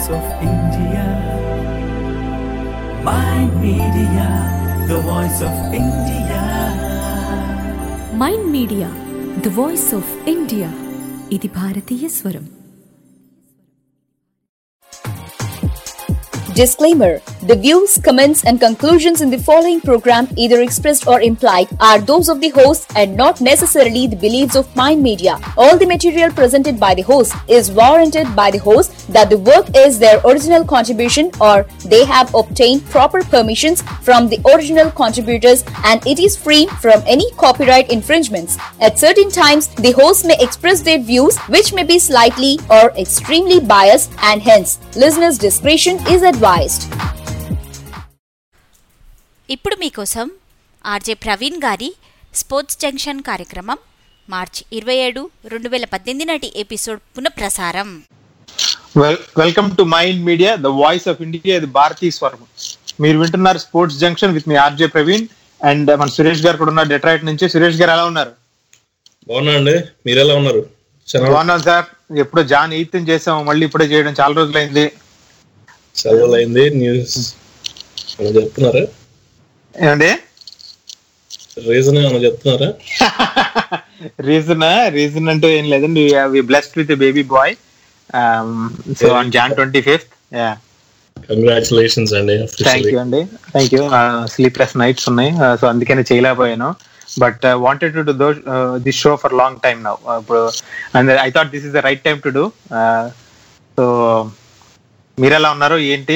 voice of India. Mind Media, the voice of India. Mind media the voice of India ఇది భారతీయ స్వరం Disclaimer The views, comments, and conclusions in the following program, either expressed or implied, are those of the host and not necessarily the beliefs of Mind Media. All the material presented by the host is warranted by the host that the work is their original contribution or they have obtained proper permissions from the original contributors and it is free from any copyright infringements. At certain times, the host may express their views which may be slightly or extremely biased and hence listeners' discretion is advised. ఇప్పుడు మీకోసం RJ Praveen గారి sports junction కార్యక్రమం మార్చి ఇరవై ఏడు రెండు వేల పద్దెనిమిది నాటి ఎపిసోడ్ పునఃప్రసారం well welcome to mind media the voice of India ఇది భారతీ స్వరం మీరు వింటున్నారు స్పోర్ట్స్ జంక్షన్ విత్ మీ ఆర్జే ప్రవీణ్ అండ్ మన సురేష్ గారు కూడా ఉన్నారు డెట్రాయిట్ నుంచి సురేష్ గారు ఎలా ఉన్నారు బాగున్నా అండి మీరు ఎలా ఉన్నారు చాలా బాగున్నాను సార్ ఎప్పుడో జాన్ ఎయిత్ చేసాం మళ్ళీ ఇప్పుడే చేయడం చాలా రోజులైంది సెలవులు అయింది న్యూస్ ఏమైనా చెప్తున్నారా ఏమండి రీజన్ ఏమైనా చెప్తున్నారా రీజన్ రీజన్ అంటూ ఏం లేదండి blessed with baby boy so on Jan twenty fifth congratulations అండి థ్యాంక్ యూ అండి థ్యాంక్ యూ స్లీప్లెస్ నైట్స్ ఉన్నాయి సో అందుకనే చేయలేకపోయాను but wanted to do this show for long time now ఇప్పుడు and I thought this is the right time to do so మీరు ఎలా ఉన్నారు ఏంటి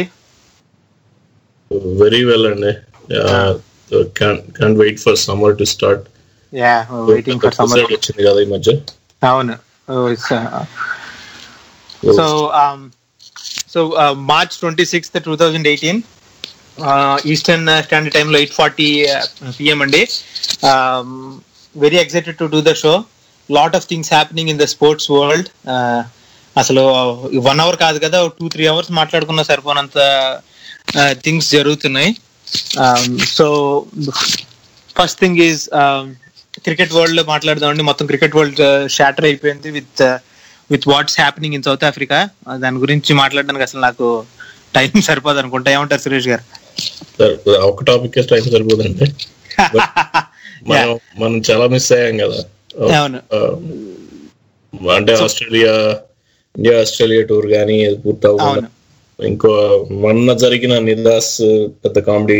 వెరీ వెల్ అండి can't wait for summer to start yeah waiting for summer వచ్చింది కదా ఈ మధ్య అవును so so March twenty sixth two thousand eighteen Eastern Standard టైంలో ఎయిట్ ఫార్టీ పిఎం అండి very excited to do the show lot of things happening in the sports world అసలు one hour కాదు కదా టూ త్రీ అవర్స్ మాట్లాడుకున్న సరిపోనంత things జరుగుతున్నాయి so first thing is cricket world లో మాట్లాడదామండి మొత్తం క్రికెట్ వరల్డ్ షాటర్ అయిపోయింది with with what's happening in South Africa దాని గురించి మాట్లాడడానికి అసలు నాకు టైం సరిపోదు అనుకుంటా ఏమంటారు సురేష్ గారు ఒక టాపిక్ టైం సరిపోదండి మనం మనం చాలా మిస్ అయ్యాం కదా అవును అంటే ఆస్ట్రేలియా ఇండియా ఆస్ట్రేలియా టూర్ కానీ పూర్తి అవ్వకుండా ఇంకో మొన్న జరిగిన నిదాస్ పెద్ద కామెడీ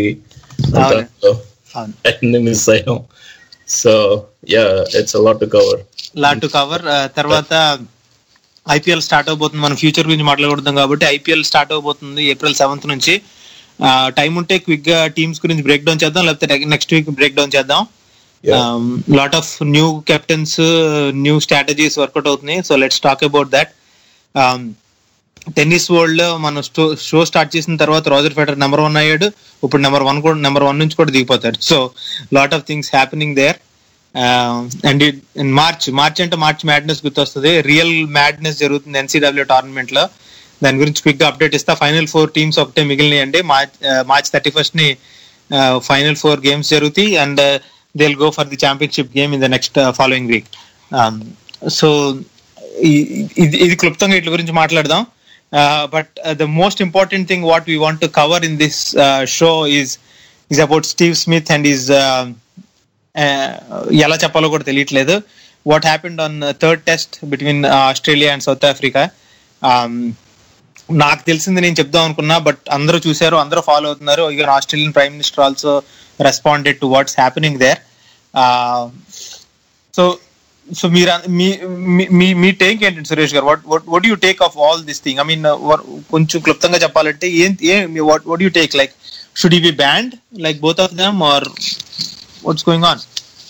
అన్ని మిస్ అయ్యాం so yeah it's lot to cover lot to cover తర్వాత ఐపీఎల్ స్టార్ట్ అవబోతుంది మనం ఫ్యూచర్ గురించి మాట్లాడుకుంటాం కాబట్టి ఐపీఎల్ స్టార్ట్ అవబోతుంది ఏప్రిల్ సెవెంత్ నుంచి టైం ఉంటే క్విక్ గా టీమ్స్ గురించి బ్రేక్ డౌన్ చేద్దాం లేకపోతే నెక్స్ట్ వీక్ బ్రేక్ డౌన్ చేద్దాం lot of new captains new strategies work out అవుతున్నాయి so let's talk about that tennis world లో మనం షో స్టార్ట్ చేసిన తర్వాత రోజర్ ఫెడర్ నెంబర్ వన్ అయ్యాడు ఇప్పుడు నెంబర్ వన్ కూడా నెంబర్ వన్ నుంచి కూడా దిగిపోతాడు so lot of things happening there and in March March అంటే మార్చ్ మ్యాడ్నెస్ గుర్తొస్తుంది రియల్ మ్యాడ్నెస్ జరుగుతుంది ఎన్సీడబ్ల్యూ టోర్నమెంట్ లో దాని గురించి క్విక్ గా అప్డేట్ ఇస్తా ఫైనల్ ఫోర్ టీమ్స్ ఒకటే మిగిలినాయి అండి మార్చ్ మార్చ్ థర్టీ ఫస్ట్ ని ఫైనల్ ఫోర్ గేమ్స్ జరుగుతాయి and they go for the championship game in the next following week so ఇది క్లుప్తంగా ఇట్ల గురించి మాట్లాడదాం but the most important thing what we want to cover in this show is is about Steve Smith and is ఎలా చెప్పాలో కూడా తెలియట్లేదు what happened on third test between Australia and South Africa నాకు తెలిసింది నేను చెప్దాం అనుకున్నా బట్ అందరూ చూశారు అందరూ ఫాలో అవుతున్నారు even Australian prime minister also responded to what's happening there so so మీరు మీ మీ టేక్ ఏంటండి సురేష్ గారు what what you take of all this thing I mean కొంచెం క్లుప్తంగా చెప్పాలంటే ఏం ఏం what you take like should you be banned like both of them or what's going on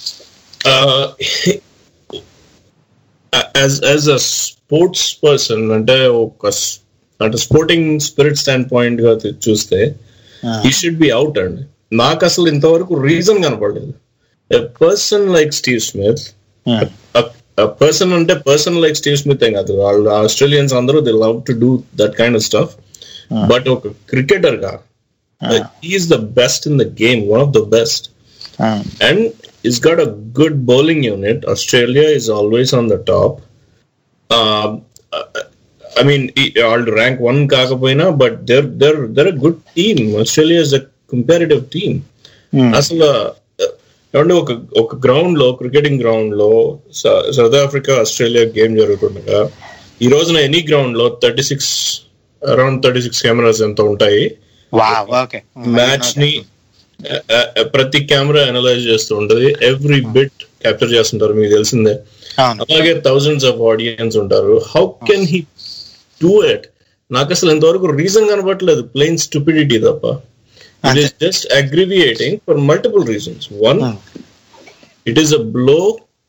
as as a sports person అంటే ఒక అంటే sporting spirit stand point గా చూస్తే ఈ షుడ్ బి అవుట్ అండి నాకు అసలు ఇంతవరకు రీజన్ కనపడలేదు a person like Steve Smith person అంటే పర్సన్ లైక్ స్టీవ్ స్మిత్ ఏం కాదు వాళ్ళు ఆస్ట్రేలియన్స్ అందరూ they love to do that kind of stuff but ఒక క్రికెటర్ గా is the best in the game one of the best and is got a good bowling unit Australia is always on the top I mean వాళ్ళు rank one కాకపోయినా but they're they're they're good team Australia is a comparative team అసలు ఏమంటే ఒక ఒక ground లో cricketing ground లో స- south Africa Australia game జరుగుతుండగా ఈ రోజున ఎనీ గ్రౌండ్ లో thirty six around thirty six cameras ఎంత ఉంటాయి ఓకే మ్యాచ్ ని ఆ, ఆ, ప్రతి కెమెరా అనలైజ్ చేస్తూ ఉంటది ఎవ్రీ బిట్ క్యాప్చర్ చేస్తుంటారు మీకు తెలిసిందే అవును అలాగే థౌజండ్స్ ఆఫ్ ఆడియన్స్ ఉంటారు how can he do it నాకు అసలు ఇంతవరకు రీజన్ కనబడట్లేదు ప్లెయిన్ స్టూపిడిటీ తప్ప it is just aggravating for multiple reasons one it is a blow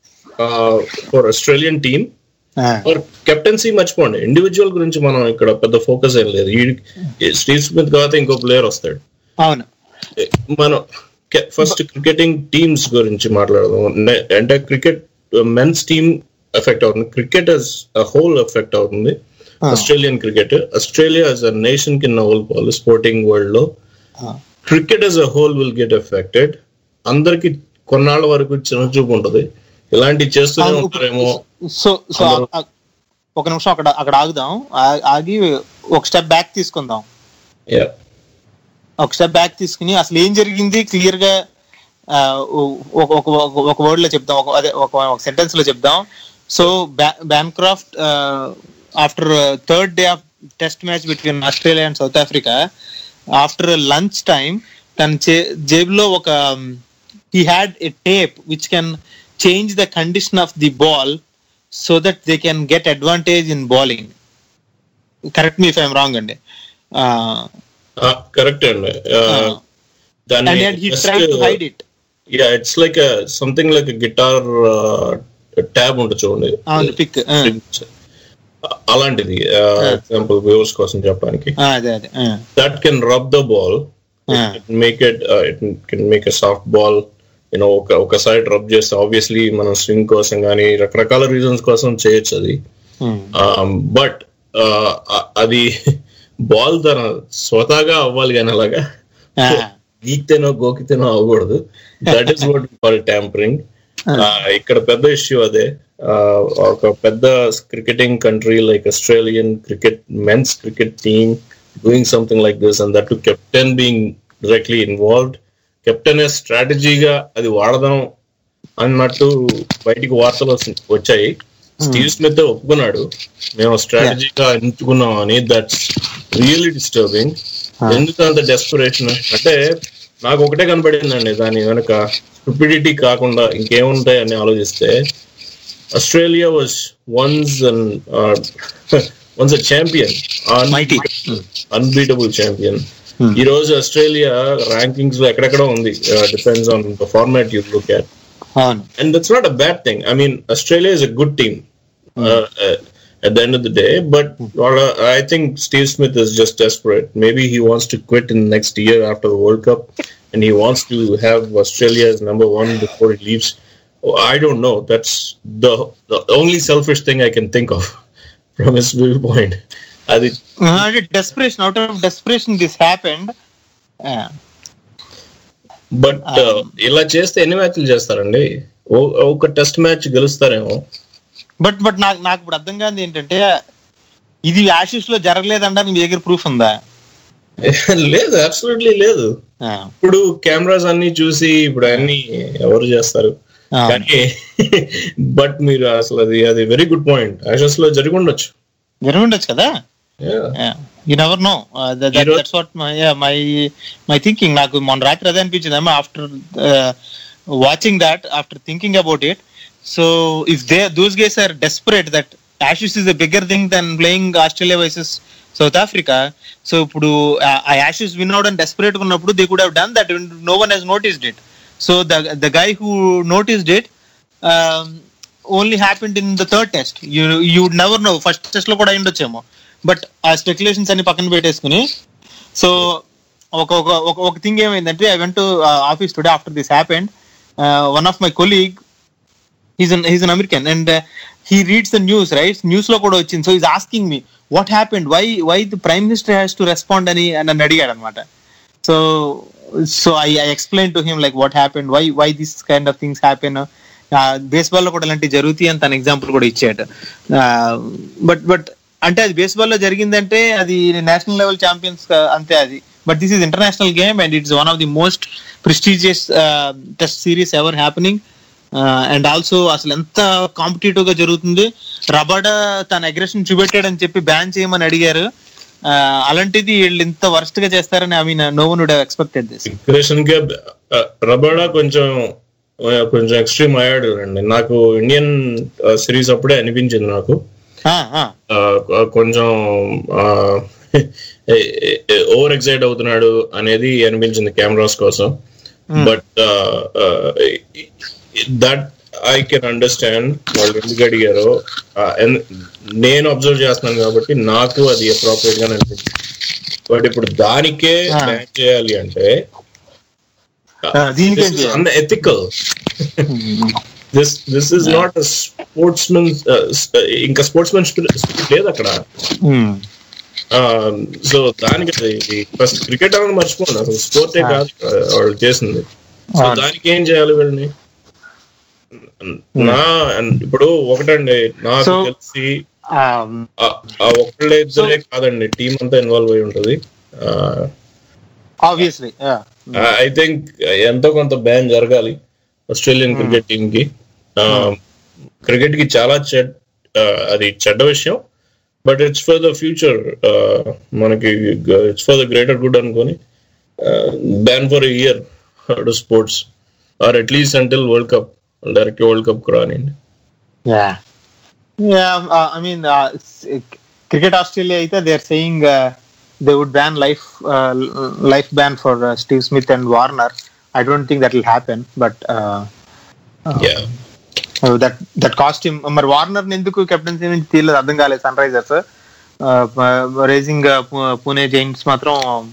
for Australian team for captaincy మర్చిపోండి ఇండివిజువల్ గురించి మనం ఇక్కడ పెద్ద ఫోకస్ ఏం లేదు ఈ స్టీవ్ స్మిత్ తర్వాత ఇంకో ప్లేయర్ వస్తాడు అవును మనం ఫస్ట్ క్రికెటింగ్ టీమ్స్ గురించి మాట్లాడదాం Ne- అంటే క్రికెట్ మెన్స్ టీమ్ ఎఫెక్ట్ అవుతుంది క్రికెట్ అస్ హోల్ ఎఫెక్ట్ అవుతుంది Australian cricket Australia as a nation కింద హోల్ స్పోర్టింగ్ వరల్డ్ లో cricket as a whole will get affected అందరికి కొన్నాళ్ళ వరకు చిన్న చూపు ఉంటది ఇలాంటివి చేస్తూనే ఉంటారేమో సో సో ఒక నిమిషం అక్కడ అక్కడ ఆగుదాం ఆ- ఆగి ఒక స్టెప్ బ్యాక్ తీసుకుందాం Yeah. ఒక స్టెప్ బ్యాక్ తీసుకుని అసలు ఏం జరిగింది క్లియర్ గా ఆ, ఒక ఒక ఒక- ఒక వర్డ్ లో చెప్దాం ఒక అదే ఒక ఒక సెంటెన్స్ లో చెప్దాం so Bancroft after third day of test match between Australia and South Africa after lunch time తన చే- జేబులో ఒక he had a tape which can change the condition of the ball so that they can get advantage in bowling correct me if I'm wrong అండి correct అండి Ah. దాన్ని and he just, try to hide it yeah it's like something like guitar tab ఉంటుంది చూడండి అవును pick అలాంటిది example viewers కోసం చెప్పడానికి అదే అదే ఆ, that can rub the ball Ah. Make it it can make a soft ball you know ఒక ఒక సైడ్ రబ్ చేస్తే ఆబ్వియస్లీ మనం స్వింగ్ కోసం కానీ రకరకాల రీజన్స్ కోసం చేయొచ్చు అది ఉమ్, బట్ అది బాల్ తన స్వతహాగా అవ్వాలి కానీ అలాగా ఆ, గీక్తేనో గోకితేనో అవ్వకూడదు that is what call tampering ఇక్కడ పెద్ద ఇష్యూ అదే Ah, ఒక పెద్ద cricketing country like Australian cricket men's cricket team doing something like this and that to captain being directly involved captain స్ట్రాటజీగా అది వాడదాం అన్నట్టు బయటికి వార్తలు వస్తు- వచ్చాయి స్టీవ్ స్మిత్ ఒప్పుకున్నాడు మేము స్ట్రాటజీగా ఎంచుకున్నాం అని దట్స్ రియల్లీ డిస్టర్బింగ్ ఎందుకు అంత డెస్పరేషన్ అంటే నాకు ఒకటే కనపడిందండి దాని వెనక స్టూపిడిటీ కాకుండా ఇంకేముంటాయి అని ఆలోచిస్తే Australia was once once a champion Mighty. Unbeatable champion ఈ రోజు ఆస్ట్రేలియా ర్యాంకింగ్స్ లో ఎక్కడెక్కడ ఉంది depends on the format you look at అవును and that's not a bad thing. I mean, Australia is a good team uh, uh, at the end of the day, but well, uh, I think Steve Smith is just desperate. Maybe he wants to quit in the next year after the World Cup, and he wants to have Australia as number one before he leaves. Oh, I don't know. That's the the only selfish thing I can think of from his viewpoint. I think అంటే desperation out of desperation this happened but ఇలా చేస్తే ఎన్ని మ్యాచ్లు చేస్తారండి ఓ- ఒక test match గెలుస్తారేమో but but నాకు నాకు ఇప్పుడు అర్థం కాదు ఏంటంటే ఇది ఆశీస్ లో జరగలేదంటే మీ దగ్గర ప్రూఫ్ ఉందా లేదు అబ్సల్యూట్లీ లేదు ఆ, ఇప్పుడు కెమెరాస్ అన్ని చూసి ఇప్పుడు అన్ని ఎవరు చేస్తారు ఆ. కానీ బట్ మీరు అసలు అది అది వెరీ గుడ్ పాయింట్ యాషస్ లో జరిగి ఉండొచ్చు జరిగి ఉండొచ్చు కదా Yeah. యూ నెవర్ నో ఈరోజు- that's what my my my thinking నాకు మొన్న రాత్రి అదే అనిపించింది after watching that after thinking about it so if they those guys are desperate that Ashes is a bigger thing than playing Australia versus South Africa so ఇప్పుడు ఆ- ఆ Ashes win అవడం desperate ఉన్నప్పుడు they could have done that no one he's noticed it so the the guy who noticed it only happened in the third test you you never know first test లో కూడా అయి ఉండొచ్చేమో but ఆ speculations అన్ని పక్కన పెట్టేసుకుని so ఒక ఒక ఒక- ఒక థింగ్ ఏమైందంటే I went office today after this happened one of my colleague he's an he's an American and he reads the news right news లో కూడా వచ్చింది so is asking me what happened why why the prime minister has to respond అని నన్ను అడిగాడు అనమాట so so I I explain to him like what happened why why this kind of things happen baseball లో కూడా ఇలాంటివి జరుగుతాయి అని తన ఎగ్జాంపుల్ కూడా ఇచ్చాడు బట్ బట్ అంటే అది బేస్బాల్ లో జరిగిందంటే అది నేషనల్ లెవెల్ ఛాంపియన్స్ అంతే అది but this is international game and it's one of the most prestigious test series ever happening and also అసలు ఎంత కాంపిటేటివ్ గా జరుగుతుంది రబాడా తన అగ్రెషన్ చూపెట్టాడని చెప్పి బ్యాన్ చేయమని అడిగారు Uh, అలాంటిది వీళ్ళు ఇంత వర్స్ట్ గా చేస్తారని I mean no one would expected this impression గా రబాడా కొంచెం ఆ, కొంచెం ఎక్స్ట్రీమ్ అయ్యాడు అండి నాకు ఇండియన్ సిరీస్ అప్పుడే అనిపించింది నాకు ఆ, కొంచెం ఓవర్ ఎక్సైట్ అవుతున్నాడు అనేది అనిపించింది కెమెరాస్ కోసం but that I can understand వాళ్ళు ఎందుకు అడిగారో ఆ, ఎన్- నేను అబ్జర్వ్ చేస్తున్నాను కాబట్టి నాకు అది అప్రోప్రియేట్ గా అనిపించింది బట్ ఇప్పుడు దానికే Ah. బ్యాన్ చేయాలి అంటే దీనికేం చేయాలి? Unethical this this is not sportsmen ఇంకా స్పోర్ట్స్మెన్ లేదు అక్కడ సో దానికి ఫస్ట్ క్రికెట్ అనేది మర్చిపోండి అసలు స్పోర్టే కాదు ఇక్కడ వాళ్ళు చేసింది సో అవును. దానికి ఏం చేయాలి వీళ్ళని నా ఇప్పుడు ఒకటండి నాకు So- తెలిసి ఆ- ఆ ఒక్కళ్ళే ఇద్దరే కాదండి టీం అంతా ఇన్వాల్వ్ అయి ఉంటది ఆబ్వియస్లీ ఐ థింక్ ఎంతో కొంత బ్యాన్ జరగాలి ఆస్ట్రేలియన్ క్రికెట్ టీమ్ కి క్రికెట్ కి చాలా చెడ్ అది చెడ్డ విషయం but it's for the future మనకి it's for the greater good అనుకొని ban for year two sports or at least until world cup direct world cup కూడా రానివ్వండి Yeah. Yeah, uh, I mean, uh, s- cricket Australia అయితే they are saying uh, they would ban life uh, life ban for uh, Steve Smith and Warner. I don't think that will happen, but uh, yeah uh, that that cost him. మరి Warner ఎందుకు captaincy నుంచి తీయలేదు అర్థం కాలేదు Sunrisers Rising Pune Giants మాత్రం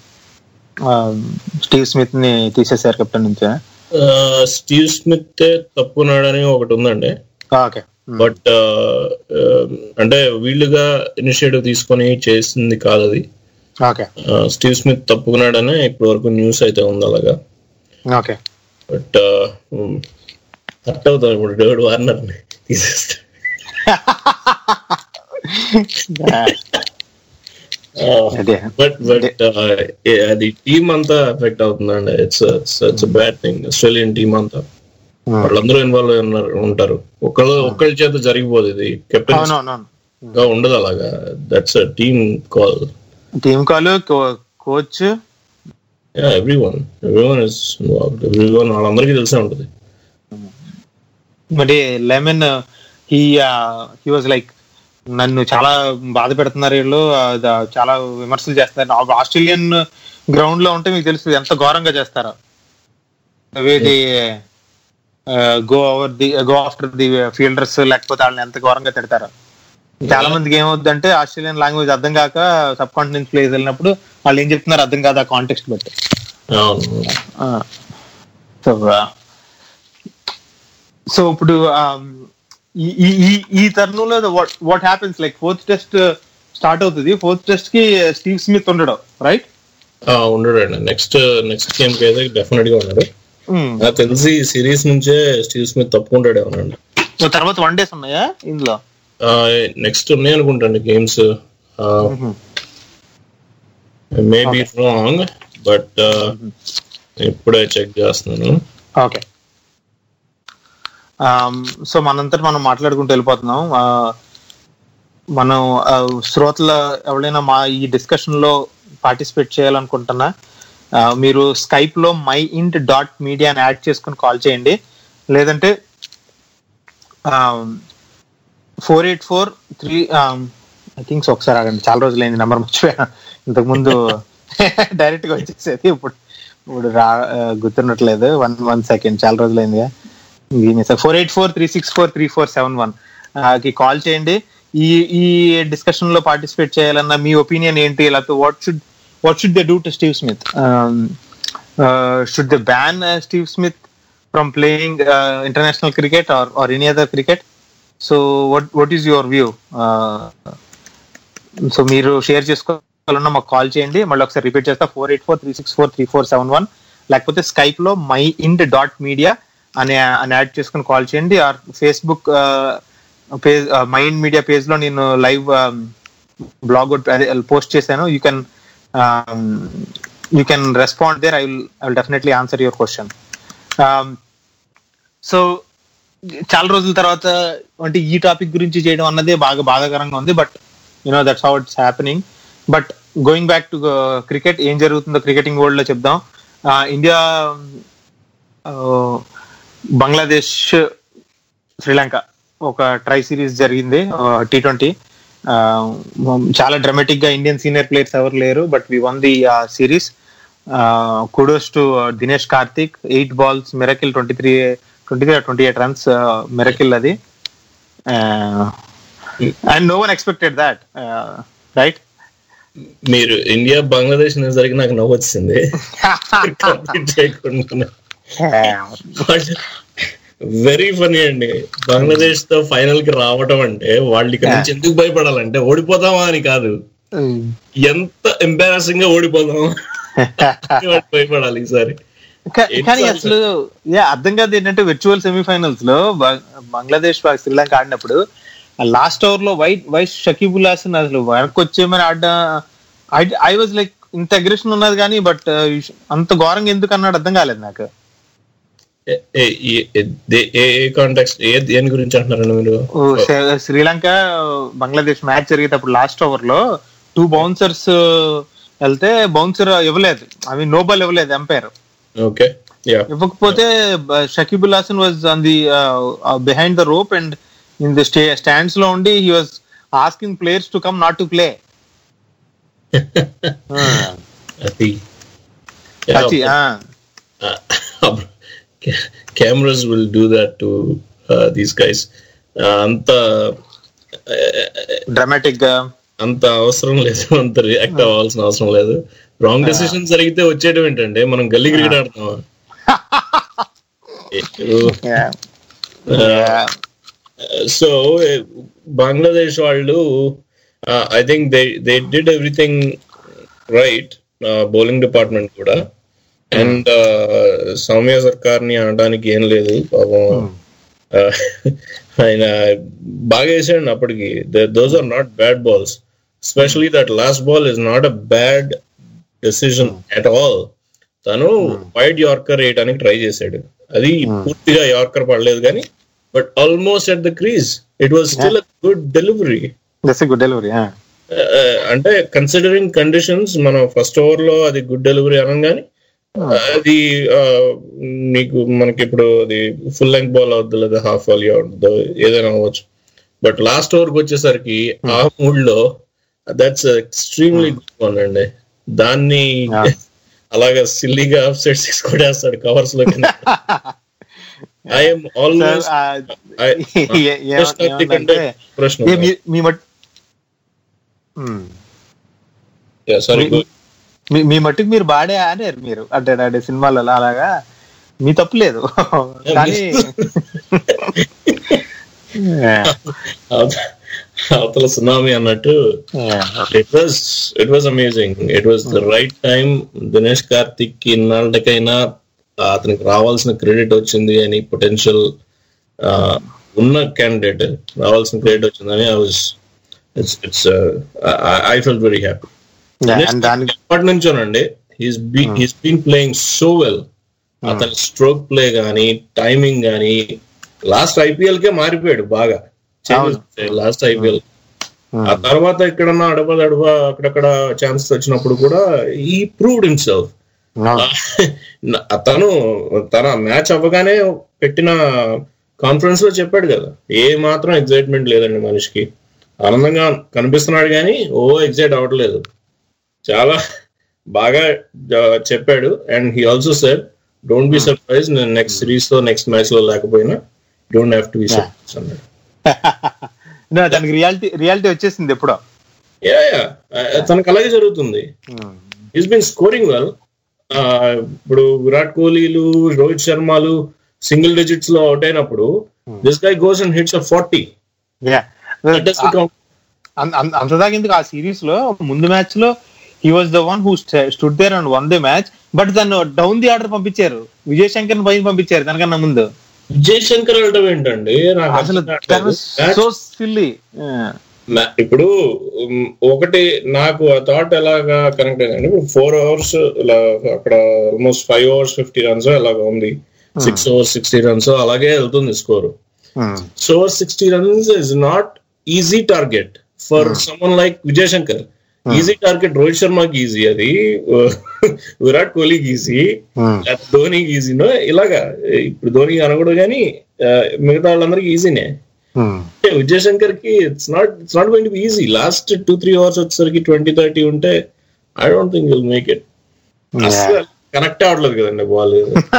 Steve Smith ని తీసేశారు captain నుంచి స్టీవ్ స్మిత్ తప్పున్నాడని ఒకటి ఉందండి ఓకే బట్ అంటే వీళ్ళుగా ఇనిషియేటివ్ తీసుకొని చేసింది కాదు అది ఓకే స్టీవ్ స్మిత్ తప్పుకున్నాడనే ఇప్పటి వరకు న్యూస్ అయితే ఉంది అలాగా ఓకే బట్ కట్ అవుతాం ఇప్పుడు డేవిడ్ వార్నర్ ని తీసేస్తే అదే బట్ బట్ అది టీమ్ అంతా ఎఫెక్ట్ అవుతుందండి it's it's bad thing Australian team అంతా వాళ్ళందరూ ఇన్వాల్వ్ అయి ఉన్నారు ఉంటారు ఒకళ్ళు ఒక్కళ్ళ చేత జరిగిపోదు ఇది కెప్టెన్ అవునవును ఉండదు అలాగా that's team call team call coach every one every one is involved every one వాళ్ళందరికీ తెలిసే ఉంటుంది మరి Lehmann he he was like నన్ను చాలా బాధ పెడుతున్నారు వీళ్ళు ఆ, ద- చాలా విమర్శలు చేస్తున్నారు ఆ- ఆస్ట్రేలియన్ గ్రౌండ్ లో ఉంటే మీకు తెలుసు ఎంత ఘోరంగా చేస్తారో the go over the go after the fielders లేకపోతే వాళ్ళని ఎంత ఘోరంగా తిడతారో చాలా మందికి ఏమవుతుందంటే ఆస్ట్రేలియన్ లాంగ్వేజ్ అర్థం కాక సబ్ కాంటినెంట్ ప్లేస్ వెళ్ళినప్పుడు వాళ్ళు ఏం చెప్తున్నారు అర్థం కాదు ఆ కాంటెక్స్ట్ బట్టి అవును సో సో ఇప్పుడు um, ఈ ఈ- ఈ ఈ తరుణంలో what happens like fourth test start అవుతుంది ఫోర్త్ టెస్ట్ కి స్టీవ్ స్మిత్ ఉండడం రైట్ ఉండడండి నెక్స్ట్ నెక్స్ట్ గేమ్ కి అయితే డెఫినెట్ గా ఉన్నాడు నాకు తెలిసి సిరీస్ నుంచే స్టీవ్ స్మిత్ తప్పుకుంటాడే ఉన్నాడు తర్వాత వన్ డేస్ ఉన్నాయా ఇందులో నెక్స్ట్ ఉన్నాయి అనుకుంటాండి గేమ్స్ మేబీ రాంగ్ బట్ ఇప్పుడే చెక్ చేస్తున్నాను ఓకే సో మనంతట మనం మాట్లాడుకుంటూ వెళ్ళిపోతున్నాం Uh, మనం uh, శ్రోతల ఎవరైనా మా ఈ డిస్కషన్ లో పార్టిసిపేట్ చేయాలనుకుంటున్నా uh, మీరు స్కైప్ లో మై ఇంట్ డాట్ మీడియా అని యాడ్ చేసుకుని కాల్ చేయండి లేదంటే four eight four three I thinks ఒకసారి ఆగండి చాలా రోజులైంది నెంబర్ మర్చిపోయా ఇంతకు ముందు డైరెక్ట్ గా వచ్చేసేది ఇప్పుడు ఇప్పుడు రా ఆ, గుర్తున్నట్లేదు వన్ వన్ సెకండ్ చాలా రోజులైంది four eight four three six four three four seven one కి కాల్ చేయండి ఈ ఈ డిస్కషన్ లో పార్టిసిపేట్ చేయాలన్న మీ ఒపీనియన్ ఏంటి లేకపోతే what should what should they do to Steve Smith should they ban Steve Smith from playing international cricket or or any other cricket so what what is your view so మీరు share చేసుకోవాలన్నా మాకు call చేయండి మళ్ళీ ఒకసారి repeat చేస్తా four eight four three six four three four seven one లేకపోతే Skype లో mind dot media అనే అని యాడ్ చేసుకుని కాల్ చేయండి or Facebook page mind media page లో నేను లైవ్ బ్లాగ్ అదే పోస్ట్ చేశాను you can you can respond there I will I will definitely answer your question so చాలా రోజుల తర్వాత అంటే ఈ టాపిక్ గురించి చేయడం అన్నదే బాగా బాధాకరంగా ఉంది but you know that's how it's happening but going back to cricket ఏం జరుగుతుందో క్రికెటింగ్ వరల్డ్ లో చెప్దాం ఇండియా బంగ్లాదేశ్ శ్రీలంక ఒక ట్రై సిరీస్ జరిగింది టీ ట్వంటీ చాలా డ్రామాటిక్ గా ఇండియన్ సీనియర్ ప్లేయర్స్ ఎవరు లేరు but we won the series kudos to Dinesh Karthik eight balls miracle twenty three twenty three twenty eight runs miracle అది and no one expected that right మీరు India Bangladesh అనేసరికి నాకు నవ్వు వచ్చింది కంప్లీట్ చేయకుండా వెరీ ఫనీ అండి బంగ్లాదేశ్ తో ఫైనల్ కి రావటం అంటే వాళ్ళు ఇక్కడ నుంచి ఎందుకు భయపడాలంటే ఓడిపోతామా అని కాదు ఎంత ఎంబారాసింగ్ గా ఓడిపోతామా అని వాళ్ళు భయపడాలి ఈసారి కానీ అసలు యా అర్థం కాదు ఏంటంటే విర్చువల్ సెమీఫైనల్స్ లో బ- బంగ్లాదేశ్ వా- శ్రీలంక ఆడినప్పుడు లాస్ట్ ఓవర్ లో వైట్ వైస్ షకీబుల్ హాసన్ అసలు వెనక్కి వచ్చేయమని ఆడ ఐ వాజ్ లైక్ ఇంత అగ్రెషన్ ఉన్నది కానీ బట్ అంత ఘోరంగా ఎందుకు అన్నాడు అర్థం కాలేదు నాకు ఏ- ఏ- ఏ- ఏ- ఏ కాంటాక్ట్ ఏ దేని గురించి అంటున్నారండి మీరు ఓ, శ్రీ- శ్రీలంక బంగ్లాదేశ్ మ్యాచ్ జరిగేటప్పుడు లాస్ట్ ఓవర్ లో టూ బౌన్సర్స్ వెళ్తే బౌన్సర్ ఇవ్వలేదు అవి నో బాల్ ఇవ్వలేదు ఎంపైర్ ఓకే యా ఇవ్వకపోతే Shakibul Hasan was on the behind the rope and in the stay stands లో ఉండి he was asking players to come not to play అది cameras will do that to these guys అంత డ్రామాటిక్ గా అంత అవసరం లేదు అంత రియాక్ట్ అవ్వాల్సిన అవసరం లేదు రాంగ్ డెసిషన్ జరిగితే వచ్చేయడం ఏంటంటే మనం గల్లీ క్రికెట్ ఆడుతున్నాం సో బంగ్లాదేశ్ వాళ్ళు I think they they did everything right bowling department కూడా అండ్ సౌమ్య సర్కార్ ని అనడానికి ఏం లేదు పాపం uh, ఆయన బాగా వేసాడు అప్పటికి those are not bad balls especially that last ball is not a bad decision at all తను వైడ్ యార్కర్ వేయడానికి ట్రై చేశాడు అది పూర్తిగా యార్కర్ పడలేదు కానీ but almost at the crease it was still a good delivery that's good delivery అంటే considering conditions మనం first over లో అది గుడ్ డెలివరీ అనగానే అది ఆ, నీకు మనకి ఇప్పుడు అది ఫుల్ లెంగ్ బాల్ అవుద్ది లేదా హాఫ్ వాల్ అవుద్దు ఏదైనా అవ్వచ్చు బట్ లాస్ట్ ఓవర్ కి వచ్చేసరికి ఆ మూడ్ లో దట్స్ ఎక్స్ట్రీమ్లీ గుడ్ వన్ అండి దాన్ని అలాగా సిల్లీగా ఆఫ్ సైడ్ సిక్స్ కొట్టేస్తాడు కవర్స్ లో ఐఎమ్ ఆల్మోస్ట్ ప్రశ్న మీ మట్ సారీ మీ మీ మట్టుకు మీరు బాడే ఆడారు మీరు అంటే ఆడే సినిమాలలో అలాగా మీ తప్పు లేదు కానీ అవతల సునామీ అన్నట్టు it was it was amazing it was the right time Dinesh Karthik కి ఇన్నాళ్ళకైనా అతనికి రావాల్సిన క్రెడిట్ వచ్చింది అని పొటెన్షియల్ ఉన్న క్యాండిడేట్ రావాల్సిన క్రెడిట్ వచ్చిందని I was it's it's I fell very happy and దానికి ఎప్పటి నుంచోనండి he's he's been playing so well అతని స్ట్రోక్ ప్లే గానీ టైమింగ్ గానీ లాస్ట్ ఐపీఎల్ కే మారిపోయాడు బాగా లాస్ట్ ఐపీఎల్ ఆ తర్వాత ఎక్కడన్నా అడప దడప అక్కడక్కడ ఛాన్సెస్ వచ్చినప్పుడు కూడా ఈ ప్రూవ్డ్ హిమ్సెల్ఫ్ తను తన మ్యాచ్ అవ్వగానే పెట్టిన కాన్ఫరెన్స్ లో చెప్పాడు కదా ఏ మాత్రం ఎగ్జైట్మెంట్ లేదండి మనిషికి ఆనందంగా కనిపిస్తున్నాడు కానీ ఓ ఎగ్జైట్ అవ్వట్లేదు చాలా బాగా ఆ, చెప్పాడు and he also said don't be surprise నేను నెక్స్ట్ సిరీస్ లో నెక్స్ట్ మ్యాచ్ లో లేకపోయినా don't have to be surprise అన్నాడు No, దానికి రియాలిటీ రియాలిటీ వచ్చేసింది ఎప్పుడో యా యా తనకు అలాగే జరుగుతుంది ఈస్ బీన్ స్కోరింగ్ వెల్ ఇప్పుడు విరాట్ కోహ్లీలు రోహిత్ శర్మలు సింగిల్ డిజిట్స్ లో అవుట్ అయినప్పుడు this guy goes and hits forty Yeah. అం- అం- అంతదాకా ఎందుకు ఆ సిరీస్ లో ముందు మ్యాచ్ లో he was the one who stood there and won the match but దాన్ని డౌన్ ది ఆర్డర్ పంపించారు విజయ్ శంకర్ పైన పంపించారు దానికన్నా ముందు జయశంకర్ వెళ్ళటం ఏంటండి నాకు అసలు అర్థం కావట్లేదు. సో సిల్లీ నా- ఇప్పుడు ఉమ్, ఒకటి నాకు ఆ థాట్ ఎలాగా కనెక్ట్ అయిందంటే ఇప్పుడు ఫోర్ అవర్స్ ఇలా అక్కడ almost five overs fifty runs ఎలాగ ఉంది సిక్స్ అవర్స్ సిక్స్టీ రన్స్ అలాగే వెళ్తుంది score so sixty runs is not easy target for someone like Vijay Shankar easy target Rohit శర్మకి ఈజీ అది విరాట్ కోహ్లీకి ఈజీ ధోనికి ఈజీనో ఇలాగా ఇప్పుడు ధోని అనకూడదు కానీ ఆ, మిగతా వాళ్ళందరికీ ఈజీనే విజయ్ శంకర్ కి it's not it's not going to be easy last two three overs వచ్చేసరికి ట్వంటీ థర్టీ ఉంటే I don't think will make it అసలు కనెక్ట్ అవ్వట్లేదు కదండి బాల్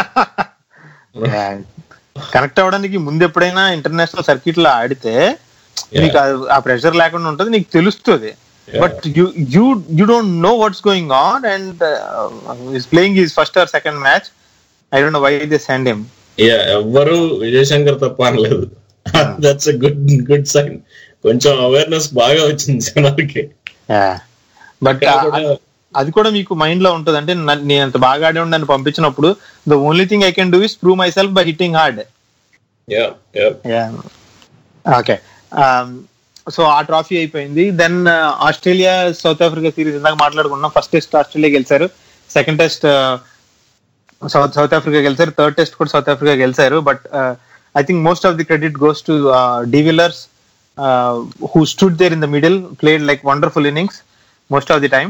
కనెక్ట్ అవ్వడానికి ముందు ఎప్పుడైనా ఇంటర్నేషనల్ సర్క్యూట్ లో ఆడితే నీకు ఆ- ఆ ప్రెషర్ లేకుండా ఉంటుంది నీకు తెలుస్తుంది but you you you don't know what's going on and is playing is first or second match I don't know why they send him ఎవ్వరు విజయ్ శంకర్ తప్ప అనలేదు దట్స్ గుడ్ గుడ్ సైన్ కొంచెం అవేర్నెస్ బాగా వచ్చింది జనాలకి బట్ అది కూడా మీకు మైండ్ లో ఉంటుంది అంటే నన్ను నేను అంత బాగా ఆడి నన్ను పంపించినప్పుడు the only thing I can do is prove myself by hitting hard yeah yeah okay so ఆ ట్రాఫీ అయిపోయింది then Australia South Africa series ఇందాక మాట్లాడుకున్నాం ఫస్ట్ టెస్ట్ ఆస్ట్రేలియా గెలిచారు second test South South Africa గెలిచారు third test కూడా South Africa గెలిచారు but I think most of the credit goes to de Villiers who stood there in the middle played like wonderful innings most of the time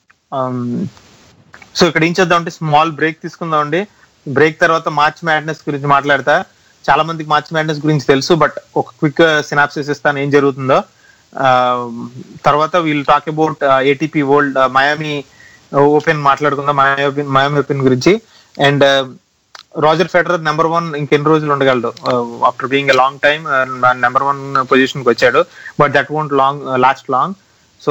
so ఇక్కడ ఏం చేద్దాం అంటే small break తీసుకుందాం అండి break తర్వాత March madness గురించి మాట్లాడతా చాలా మందికి మార్చ్ మ్యాడ్నెస్ గురించి తెలుసు బట్ ఒక క్విక్ సినాప్సిస్ ఇస్తాను ఏం జరుగుతుందో ఆ, తర్వాత we'll talk about ATP world Miami Open మాట్లాడుకుందాం మయామి మయామి ఓపెన్ గురించి and Roger Federer number one ఇంకెన్ని రోజులు ఉండగలడు after being a long time number one position కి వచ్చాడు but that won't long last long so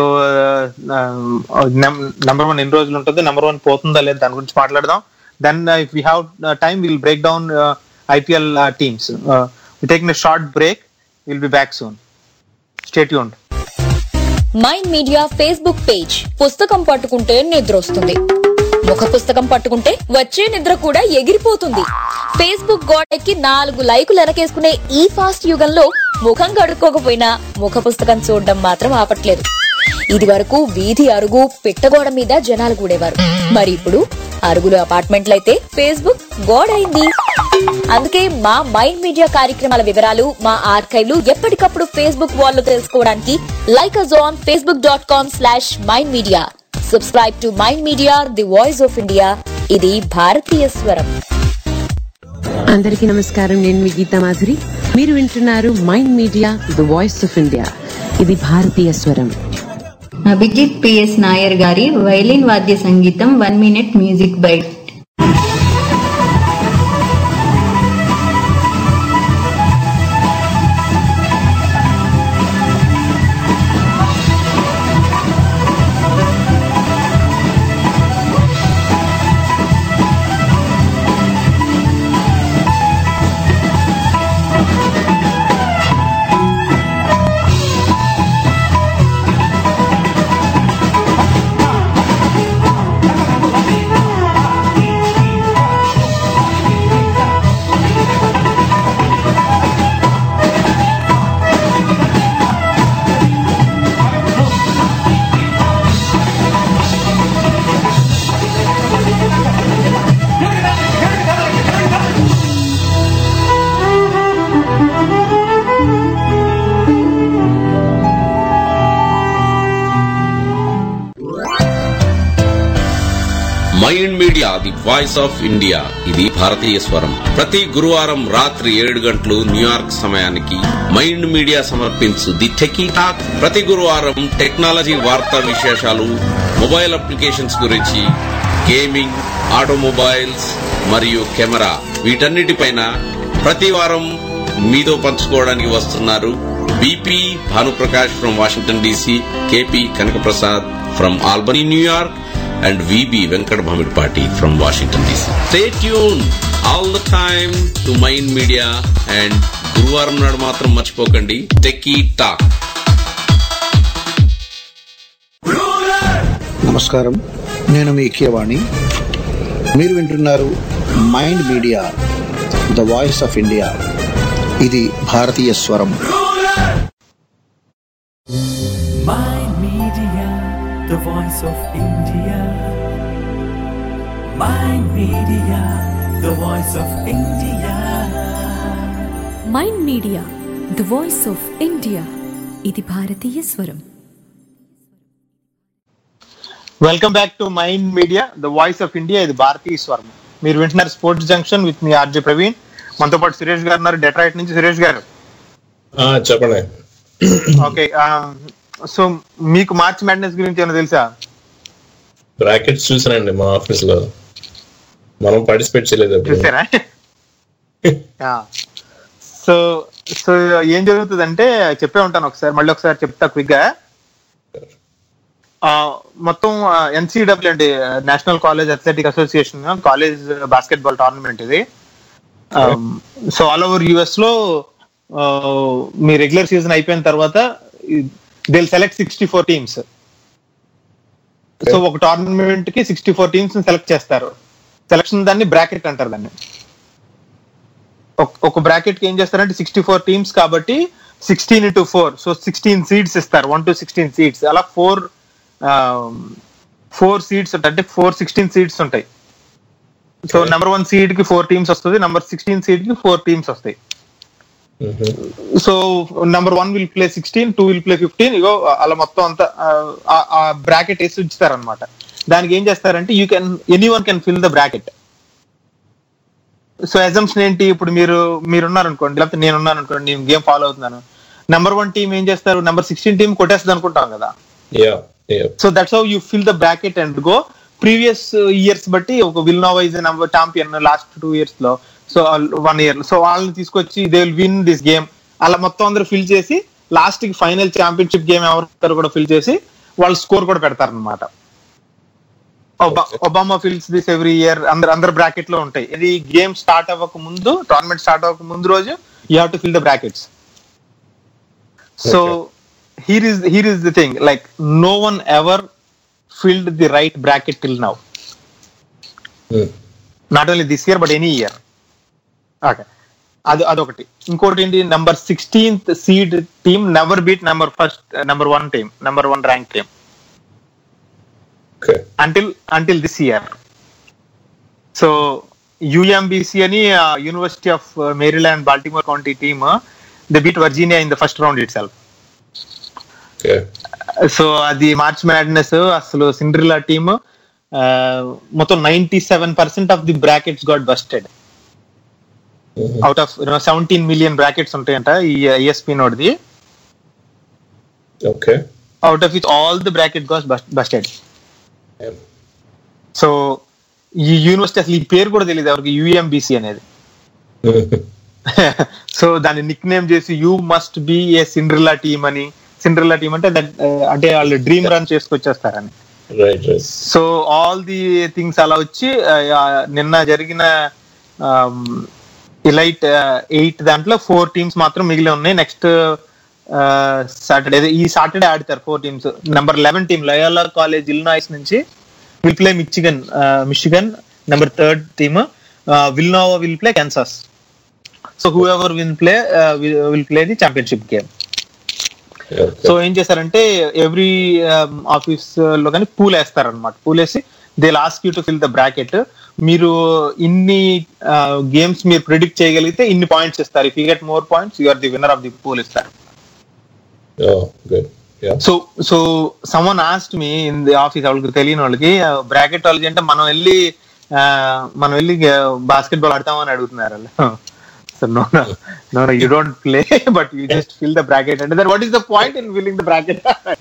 number one ఎన్ని రోజులు ఉంటుంది నెంబర్ వన్ పోతుందా లేదా దాని గురించి మాట్లాడదాం then if we have time will break down IPL teams taking short break will be back soon stay యూన్ మైండ్ మీడియా ఫేస్బుక్ పేజ్ పుస్తకం పట్టుకుంటే నిద్ర వస్తుంది ముఖ పుస్తకం పట్టుకుంటే వచ్చే నిద్ర కూడా ఎగిరిపోతుంది ఫేస్బుక్ గోడెక్కి నాలుగు లైకులు వెనకేసుకునే ఈ ఫాస్ట్ యుగంలో ముఖం కడుక్కోకపోయినా ముఖ పుస్తకం చూడడం మాత్రం ఆపట్లేదు ఇది వరకు వీధి అరుగు పిట్టగోడ మీద జనాలు కూడేవారు మరి ఇప్పుడు అరుగులు అపార్ట్మెంట్లయితే ఫేస్బుక్ గోడైంది అందుకే మా మైండ్ మీడియా కార్యక్రమాల వివరాలు మా ఆర్కైవ్లు ఎప్పటికప్పుడు ఫేస్బుక్ వాల్ లో తెలుసుకోవడానికి like us on Facebook dot com slash mind media subscribe to mind media the voice of India ఇది భారతీయ స్వరం అందరికీ నమస్కారం నేను మీ గీతా మాధురి మీరు వింటున్నారు mind media the voice of India ఇది భారతీయ స్వరం అభిజిత్ పిఎస్ నాయర్ గారి వైలిన్ వాద్య సంగీతం one minute music bite mind media the voice of India ఇది భారతీయ స్వరం ప్రతి గురువారం రాత్రి ఏడు గంటలు న్యూయార్క్ సమయానికి మైండ్ మీడియా సమర్పించు ది టెకీ టాక్ ప్రతి గురువారం టెక్నాలజీ వార్తా విశేషాలు మొబైల్ అప్లికేషన్స్ గురించి గేమింగ్ ఆటోమొబైల్స్ మరియు కెమెరా వీటన్నిటిపైన ప్రతి వారం మీతో పంచుకోవడానికి వస్తున్నారు BP Bhanuprakash from Washington DC KP Kanakaprasad from Albany New York and VB Venkat Bhamidpati from Washington DC. Stay tuned all the time to Mind Media and గురువారం నాడు మాత్రం మర్చిపోకండి టెక్కీ టాక్ నమస్కారం నేను మీ ఇక్యవాణి మీరు వింటున్నారు mind media the voice of India ఇది భారతీయ స్వరం Mind Media, the voice of India. Mind Media, the voice of India. Mind media the voice of India ఇది భారతీయ స్వరం welcome back to mind media the voice of India ఇది భారతీయ స్వరం మీరు వింటున్నారు స్పోర్ట్స్ జంక్షన్ విత్ మీ ఆర్జే ప్రవీణ్ మనతో పాటు సురేష్ గారు ఉన్నారు డెట్రాయిట్ నుంచి సురేష్ గారు ఆ, చెప్పండి ఓకే సో మీకు మార్చ్ మ్యాడ్నెస్ గురించి ఏమైనా తెలుసా బ్రాకెట్స్ చూసానండి మా ఆఫీస్ లో మనం పార్టిసిపేట్ చేయలేదు అప్పుడు. చూసారా సో సో ఏం జరుగుతుందంటే చెప్పే ఉంటాను ఒకసారి మళ్ళీ ఒకసారి చెప్తా క్విక్ గా ఆ, మొత్తం ఎన్సీడబ్ల్యూ అంటే national college athletic association college basketball tournament ఇది సో ఆల్ ఓవర్ యుఎస్ లో ఆ, మీ రెగ్యులర్ సీజన్ అయిపోయిన తర్వాత they select sixty four teams so ఒక టోర్నమెంట్ కి సిక్స్టీ ఫోర్ టీమ్స్ సెలెక్ట్ చేస్తారు సెలక్షన్ దాన్ని బ్రాకెట్ అంటారు దాన్ని ఒక- ఒక బ్రాకెట్ కి ఏం చేస్తారంటే సిక్స్టీ ఫోర్ టీమ్స్ కాబట్టి sixteen into four so sixteen seeds ఇస్తారు వన్ టు సిక్స్టీన్ సీట్స్ అలా ఫోర్ ఫోర్ సీట్స్ ఉంటాయి అంటే ఫోర్ సిక్స్టీన్ సీట్స్ ఉంటాయి సో నెంబర్ వన్ సీడ్ కి ఫోర్ టీమ్స్ వస్తుంది నెంబర్ సిక్స్టీన్ సీడ్ కి ఫోర్ టీమ్స్ వస్తాయి so number one will play sixteen two will play fifteen ఇగో అలా మొత్తం అంతా ఆ బ్రాకెట్ వేసి ఉంచుతారనమాట దానికి ఏం చేస్తారంటే you can anyone can fill the bracket so ఎగ్జామ్షన్ ఏంటి ఇప్పుడు మీరు మీరున్నారు అనుకోండి లేకపోతే నేను ఉన్నాను అనుకోండి నేను గేమ్ ఫాలో అవుతున్నాను నెంబర్ వన్ టీం ఏం చేస్తారు నెంబర్ సిక్స్టీన్ టీం కొట్టేస్తుంది అనుకుంటాం కదా yeah yeah so that's how you fill the bracket and go previous years బట్టి ఒక విల్ నో వైజ్ number champion last two years లో సో వన్ ఇయర్ సో వాళ్ళని తీసుకొచ్చి they will win this game అలా మొత్తం అందరూ ఫిల్ చేసి లాస్ట్ కి ఫైనల్ ఛాంపియన్షిప్ గేమ్ ఎవరు కూడా ఫిల్ చేసి వాళ్ళు స్కోర్ కూడా పెడతారనమాట Obama fills this every year అందరు అందరు బ్రాకెట్ లో ఉంటాయి ఇది గేమ్ స్టార్ట్ అవ్వక ముందు టోర్నమెంట్ స్టార్ట్ అవ్వక ముందు రోజు you have to fill the brackets so here is here is the thing like no one ever filled the right bracket till now not only this year but any year okay అది అదొకటి ఇంకోటి ఏంటి number sixteenth seed team never beat number first number one team number one rank team until until this year so UMBC అని university of Maryland Baltimore County team the beat Virginia in the first round itself so అది March madness అసలు Cinderella team మొత్తం ninety seven percent of the brackets got busted out of seventeen million brackets ఉంటాయంట ఈ ISP నోడ్ది okay out of it all the bracket got busted so ఈ university అసలు ఈ పేరు కూడా తెలియదు ఎవరికి యుఎంబిసి అనేది సో దాన్ని నిక్ నేమ్ చేసి you must be a Cinderella team అని సిండ్రిలా టీమ్ అంటే that, uh, అంటే వాళ్ళు డ్రీమ్ రన్ చేసుకొచ్చేస్తారని right right so all the things అలా వచ్చి ఆ, నిన్న జరిగిన ఇలైట్ ఎయిట్ దాంట్లో ఫోర్ టీమ్స్ మాత్రం మిగిలి ఉన్నాయి నెక్స్ట్ సాటర్డే ఈ సాటర్డే ఆడతారు four teams number eleven team Loyola college Illinois నుంచి will play Michigan Michigan number third team Villanova will play Kansas so who ever will play will play the championship game so ఏం చేశారంటే every office లో కానీ pool వేస్తారు అనమాట pool వేసి they last you to fill the bracket మీరు ఇన్ని games మీరు ప్రిడిక్ట్ చేయగలిగితే ఇన్ని పాయింట్స్ ఇస్తారు if you get more points you are the winner of the pool ఇస్తారు good yeah so so someone asked me in the office వాళ్ళకి తెలియని వాళ్ళకి బ్రాకెటాలజీ అంటే మనం వెళ్ళి ఆ, మనం వెళ్ళి బాస్కెట్ బాల్ ఆడతామని అడుగుతున్నారు వాళ్ళు so no no no no you don't play but you just fill the bracket అంటే that what is the point in filling the bracket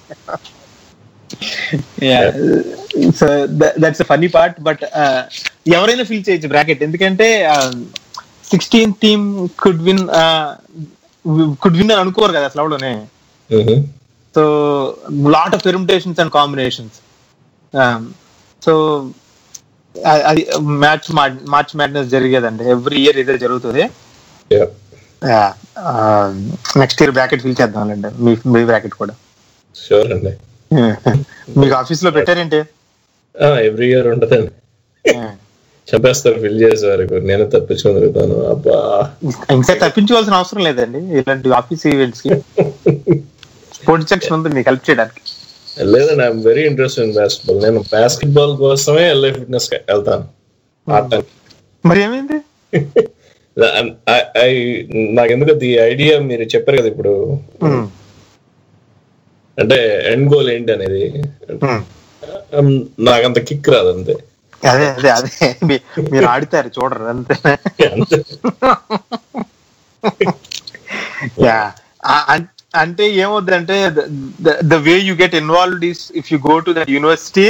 so that's funny part but ఎవరైనా ఫిల్ చేయొచ్చు bracket ఎందుకంటే sixteen team could win could win అని అనుకోరు కదా అసలు అవడనే so lot of permutations and combinations so అది మ్యాచ్ మార్చ్ మ్యాడ్నెస్ జరిగేదండి ఎవ్రీ ఇయర్ ఇదే జరుగుతుంది నెక్స్ట్ ఇయర్ బ్రాకెట్ ఫిల్ చేద్దాంలేండి మీ మీ బ్రాకెట్ కూడా షూర్ అండి మీకు ఆఫీస్ లో పెట్టారేంటి ఎవ్రీ ఇయర్ ఉంటదండి చంపేస్తారు ఫిల్ చేసే వరకు నేను తప్పించుకొని తిరుగుతాను అబ్బా ఇంకా తప్పించుకోవాల్సిన అవసరం లేదండి ఇలాంటి ఆఫీస్ ఈవెంట్స్ కి స్పోర్ట్స్ సెక్షన్ ఉంది మీకు హెల్ప్ చేయడానికి లేదండి I'm very interest in basketball నేను బాస్కెట్బాల్ కోసమే ఎల్ఐ ఫిట్నెస్ వెళ్తాను ఆడటానికి మరి ఏమైంది I- I- నాకు ఎందుకు ఈ ఐడియా మీరు చెప్పారు కదా ఇప్పుడు అంటే ఎండ్ గోల్ ఏంటి అనేది um, నాకంత కిక్ రాదు అంతే అదే అదే అదే మీ- మీరు ఆడితారు చూడరు అంతే అంతే యా అంటే ఏమవుద్దంటే the way you get involved is if you go to the university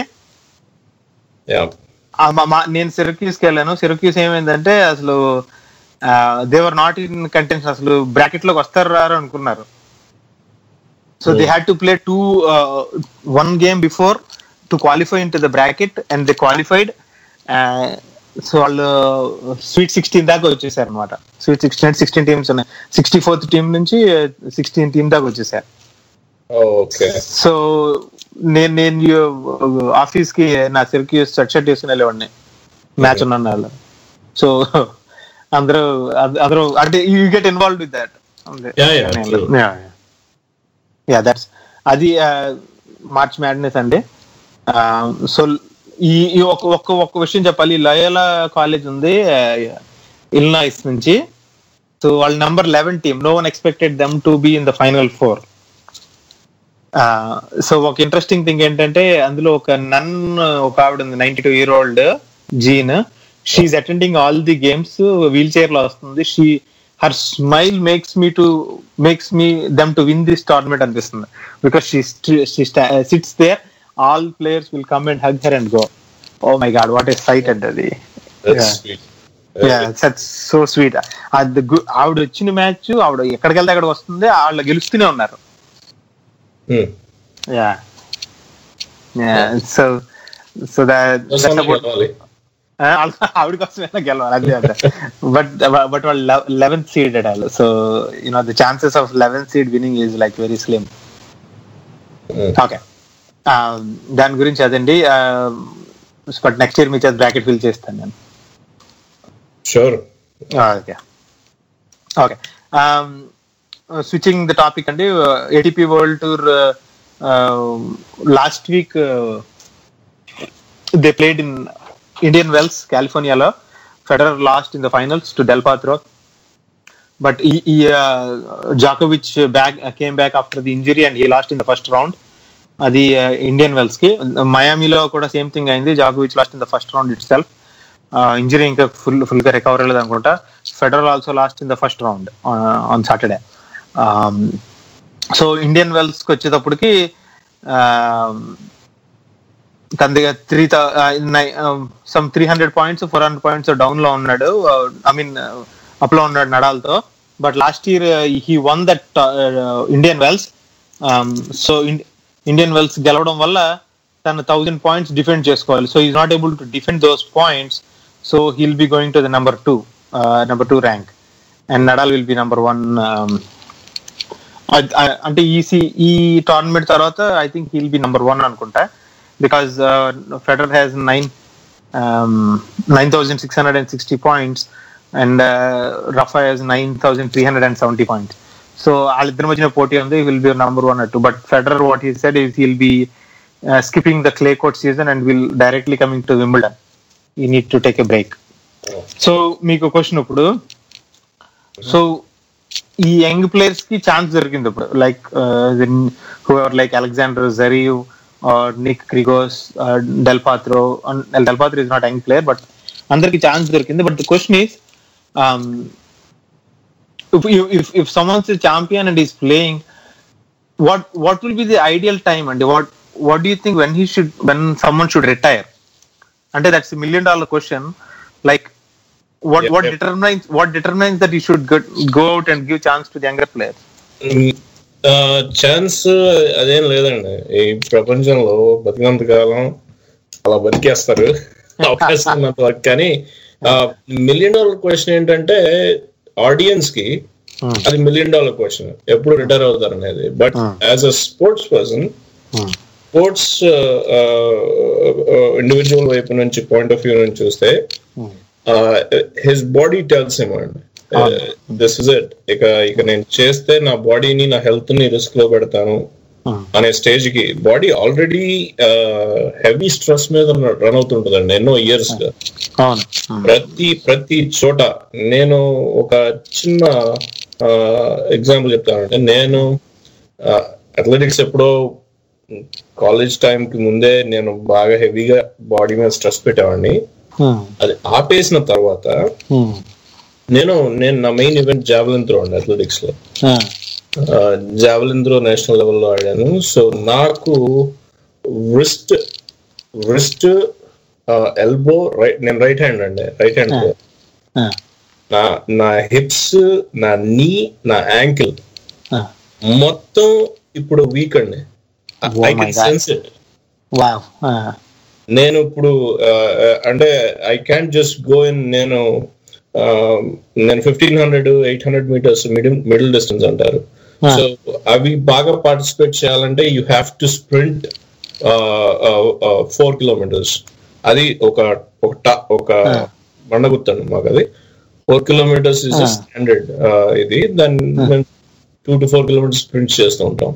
నేను సిరక్యూస్కి వెళ్ళాను సిరక్యూస్ ఏమైందంటే అసలు దేవర్ నాట్ ఇన్ కంటెన్స్ అసలు బ్రాకెట్ లోకి వస్తారు రారు అనుకున్నారు so they had to play two one game before to qualify in to the bracket and they qualified so వాళ్ళు స్వీట్ సిక్స్టీన్ దాకా వచ్చేసారు అనమాట స్వీట్ సిక్స్టీన్ సిక్స్టీన్ టీమ్స్ ఉన్నాయి సిక్స్టీ ఫోర్త్ టీం నుంచి సిక్స్టీన్ టీం దాకా వచ్చేసారు ఓకే సో నేను నేను ఆఫీస్ కి నా సిరికి షర్ట్ షర్ట్ వేసుకుని వెళ్ళేవాడిని మ్యాచ్ ఉన్న వాళ్ళు సో అందరూ అందరూ అంటే you get involve with that Yeah, yeah, true. Yeah that's అది మార్చ్ మ్యాడ్నెస్ అండి సో ఈ ఈ ఒక ఒక్క ఒక్క విషయం చెప్పాలి లయోలా కాలేజ్ ఉంది ఇల్నాయిస్ నుంచి సో వాళ్ళ number eleven team no one expected them to be in the final four so ఒక ఇంట్రెస్టింగ్ థింగ్ ఏంటంటే అందులో ఒక నన్ ఒక ఆవిడ ఉంది ninety two year old Jean she attending all the games wheelchair లో వస్తుంది she her smile makes me to makes me them to win this tournament అనిపిస్తుంది because she sits there all players will come and hug her and go oh my god what is sight అండి అది That's sweet. So sweet అది గు- ఆవిడ వచ్చిన match ఆవిడ ఎక్కడికి వెళ్తే అక్కడికి వస్తుంది వాళ్ళు గెలుస్తూనే ఉన్నారు Hmm. Yeah. Yeah. So, so that that's కోసమే about. గెలవాలి. Uh, ఆవిడ కోసమైనా గెలవాలి అదే అదే బట్ బట్ వాళ్ళు లెవెన్త్ సీడెడ్ వాళ్ళు so you know the chances of eleventh seed winning is like very slim okay దాని గురించి అదండి బట్ నెక్స్ట్ ఇయర్ మీ చేత బ్రాకెట్ ఫిల్ చేస్తాను నేను sure okay okay switching the topic అండి ATP world tour last week they played in Indian Wells కాలిఫోర్నియాలో Federer lost in the finals to Del Potro but ఈ జాకోవిచ్ back came back after the injury and he lost in the first round అది Indian Wells కి మయామిలో కూడా same thing అయింది జాకోవిచ్ lost in the first round itself injury ఇంకా full full గా రికవర్ అవ్వలేదు అనుకుంటా federal also lost in the first round on Saturday so Indian Wells కి వచ్చేటప్పటికి తన దగ్గర three some three hundred points four hundred points down లో ఉన్నాడు ఐ మీన్ అప్ లో ఉన్నాడు నడాల్తో but last year he won that Indian Wells so Indian Wells గెలవడం వల్ల తను థౌజండ్ పాయింట్స్ డిఫెండ్ చేసుకోవాలి so is not able to defend those points so he'll be going to the number two number two rank and Nadal will be number one అంటే ఈ సి- ఈ టోర్నమెంట్ తర్వాత I think he'll be number one అనుకుంటా because Federer has nine nine thousand six hundred and sixty points and Rafa has nine thousand three hundred and seventy points so వాళ్ళిద్దరి మధ్యన పోటీ ఉంది విల్ బి నెంబర్ వన్ అటు but Federer what he said is he'll be skipping the clay court season and will directly coming to Wimbledon ఈ need to take a break so మీకు question ఇప్పుడు so ఈ young players కి chance దొరికింది ఇప్పుడు like whoever like Alexander Zverev Nick Kyrgios Del Potro Del Potro is not young player but అందరికి chance దొరికింది but the question is if if someone's a champion and is playing what what will be the ideal time and what what do you think when he should when someone should retire అంటే that's a million dollar question like what Yeah, what yeah. determines what determines that you should go, go out and give chance to the younger players chance అదేం లేదండి ఈ ప్రపంచంలో బతికినంత కాలం అలా బతికేస్తారు అవకాశం ఉన్నంత వరకు కానీ మిలియన్ డాలర్ క్వశ్చన్ ఏంటంటే ఆడియన్స్ కి అది మిలియన్ డాలర్ క్వశ్చన్ ఎప్పుడు రిటైర్ అవుతారు అనేది but as a sports person sports individual వైపు నుంచి పాయింట్ ఆఫ్ వ్యూ నుంచి చూస్తే his body tells him and this is it ఇక ఇక నేను చేస్తే నా బాడీని నా హెల్త్ ని రిస్క్ లో పెడతాను అనే స్టేజ్ కి బాడీ ఆల్రెడీ హెవీ స్ట్రెస్ మీద రన్ అవుతుంటదండి ఎన్నో ఇయర్స్ గా అవును ప్రతి ప్రతి చోట నేను ఒక చిన్న ఎగ్జాంపుల్ చెప్తానంటే నేను అథ్లెటిక్స్ ఎప్పుడో కాలేజ్ టైం కి ముందే నేను బాగా హెవీగా బాడీ మీద స్ట్రెస్ పెట్టేవాడిని అది ఆపేసిన తర్వాత నేను నేను నా మెయిన్ ఈవెంట్ జావలిన్ త్రో అండి అథ్లెటిక్స్ లో జావలిన్ త్రో నేషనల్ లెవెల్లో ఆడాను సో నాకు రిస్ట్ రిస్ట్ ఎల్బో రైట్ నేను రైట్ హ్యాండ్ అండి రైట్ హ్యాండ్ నా నా హిప్స్ నా నీ నా యాంకిల్ మొత్తం ఇప్పుడు వీక్ అండి I can sense it wow నేను ఇప్పుడు ఆ, అంటే I can't just go in నేను ఆ, నేను fifteen hundred eight hundred meters middle middle distance అంటారు సో అవి బాగా పార్టిసిపేట్ చేయాలంటే you have to sprint four kilometers అది ఒక ఒక ta- ఒక బండ గుర్తండి మాకు అది ఫోర్ కిలోమీటర్స్ ఇస్ స్టాండర్డ్ ఇది దాన్ని two to four kilometers sprint చేస్తూ ఉంటాం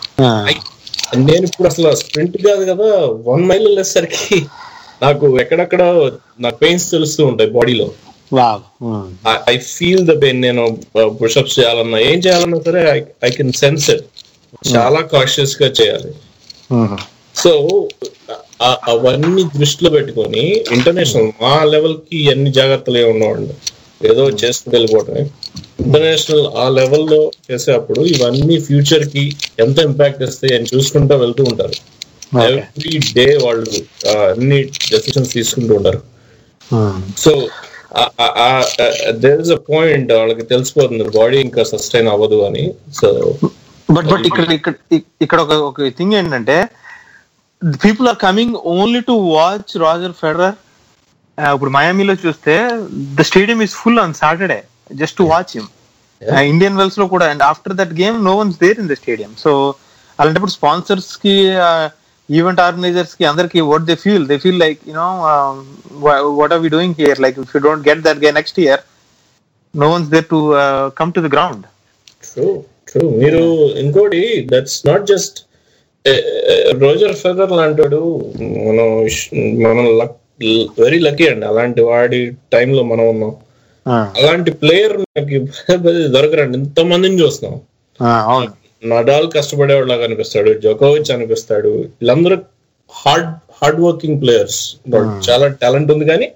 నేను ఇప్పుడు అసలు స్ప్రింట్ కాదు కదా వన్ మైల్ వెళ్ళేసరికి నాకు ఎక్కడెక్కడ నాకు పెయిన్స్ తెలుస్తూ ఉంటాయి బాడీలో wow I feel the pain నేను పుషప్స్ చేయాలన్నా ఏం చేయాలన్నా సరే ఐ కెన్ సెన్స్ ఇట్ చాలా కాషియస్ గా చేయాలి సో ఆ- అవన్నీ దృష్టిలో పెట్టుకొని ఇంటర్నేషనల్ మా లెవెల్ కి అన్ని జాగ్రత్తలు ఏమి ఉండవండి ఏదో చేసుకుంటూ వెళ్ళిపోవటమే ఇంటర్నేషనల్ ఆ లెవెల్లో చేసేటప్పుడు ఇవన్నీ ఫ్యూచర్ కి ఎంత ఇంపాక్ట్ ఇస్తాయి అని చూసుకుంటూ వెళ్తూ ఉంటారు ఎవ్రీ డే వాళ్ళు ఆ, అన్ని డెసిషన్స్ తీసుకుంటూ ఉంటారు so there is a point వాళ్ళకి తెలిసిపోతుంది బాడీ ఇంకా సస్టైన్ అవ్వదు అని సో బట్ బట్ ఇక్కడ ఇక్కడ ఇక్కడ ఒక ఒక థింగ్ ఏంటంటే people are coming only to watch Roger Federer ఇప్పుడు మయామిలో చూస్తే the stadium is full on Saturday just to watch him Indian Wells లో కూడా and after that game no one's there in the stadium so అలాంటప్పుడు sponsors కి event organizers కి అందరికి what they feel they feel like you know what are we doing here like if you don't get that గే next year no one's there to come to the ground true true మీరు ఇంకోటి that's not just Roger Federer లాంటాడు మనం మనం very lucky అండి అలాంటి వాడి టైంలో మనం ఉన్నాం అలాంటి ప్లేయర్ నాకు దొరకరండి ఇంత మందిని చూస్తున్నాం అవును నడాల్ కష్టపడేవాళ్ళగా అనిపిస్తాడు జోకోవిచ్ అనిపిస్తాడు వీళ్ళందరూ హార్డ్ హార్డ్ వర్కింగ్ ప్లేయర్స్ చాలా టాలెంట్ ఉంది కానీ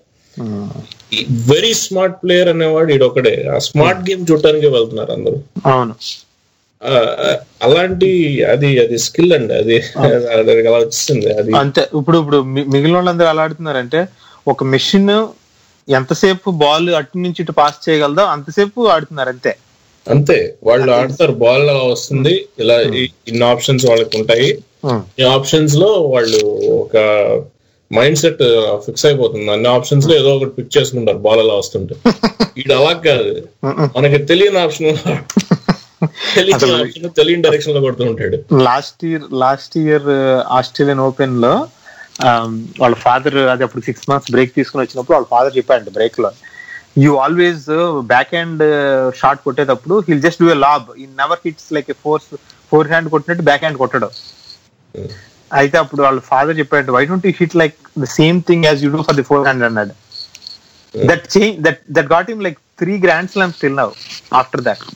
వెరీ స్మార్ట్ ప్లేయర్ అనేవాడు ఈడొకడే ఆ స్మార్ట్ గేమ్ చూడటానికి వెళ్తున్నారు అందరూ అవును ఆ, అలాంటి అది అది స్కిల్ అండి అది అది అలా వచ్చింది అది అంతే ఇప్పుడు ఇప్పుడు మి- మిగిలిన వాళ్ళందరూ ఎలా ఆడుతున్నారంటే ఒక మెషిన్ ఎంతసేపు బాల్ అటు నుంచి ఇటు పాస్ చేయగలదో అంతసేపు ఆడుతున్నారు అంతే అంతే వాళ్ళు ఆడతారు బాల్ అలా వస్తుంది ఇలా ఈ- ఇన్ని ఆప్షన్స్ వాళ్ళకి ఉంటాయి ఈ ఆప్షన్స్ లో వాళ్ళు ఒక మైండ్ సెట్ ఫిక్స్ అయిపోతుంది అన్ని ఆప్షన్స్ లో ఏదో ఒకటి పిక్ చేసుకుంటారు బాల్ అలా వస్తుంటే ఇది అలా కాదు మనకి తెలియని ఆప్షన్ తెలియని ఆప్షన్ తెలియని డైరెక్షన్ లో కొడుతూ ఉంటాడు last year last year Australian Open లో um, వాళ్ళ ఫాదర్ అది అప్పుడు సిక్స్ మంత్స్ బ్రేక్ తీసుకుని వచ్చినప్పుడు వాళ్ళ ఫాదర్ చెప్పాడు బ్రేక్ లో you always backhand shot కొట్టేటప్పుడు he'll just do a lob he never hits like force forehand కొట్టినట్టు బ్యాక్ హ్యాండ్ కొట్టడం అయితే అప్పుడు వాళ్ళ ఫాదర్ చెప్పాడు why don't you hit like the same thing as you do for the forehand అన్నాడు that change that that got him like three grand slam still now after that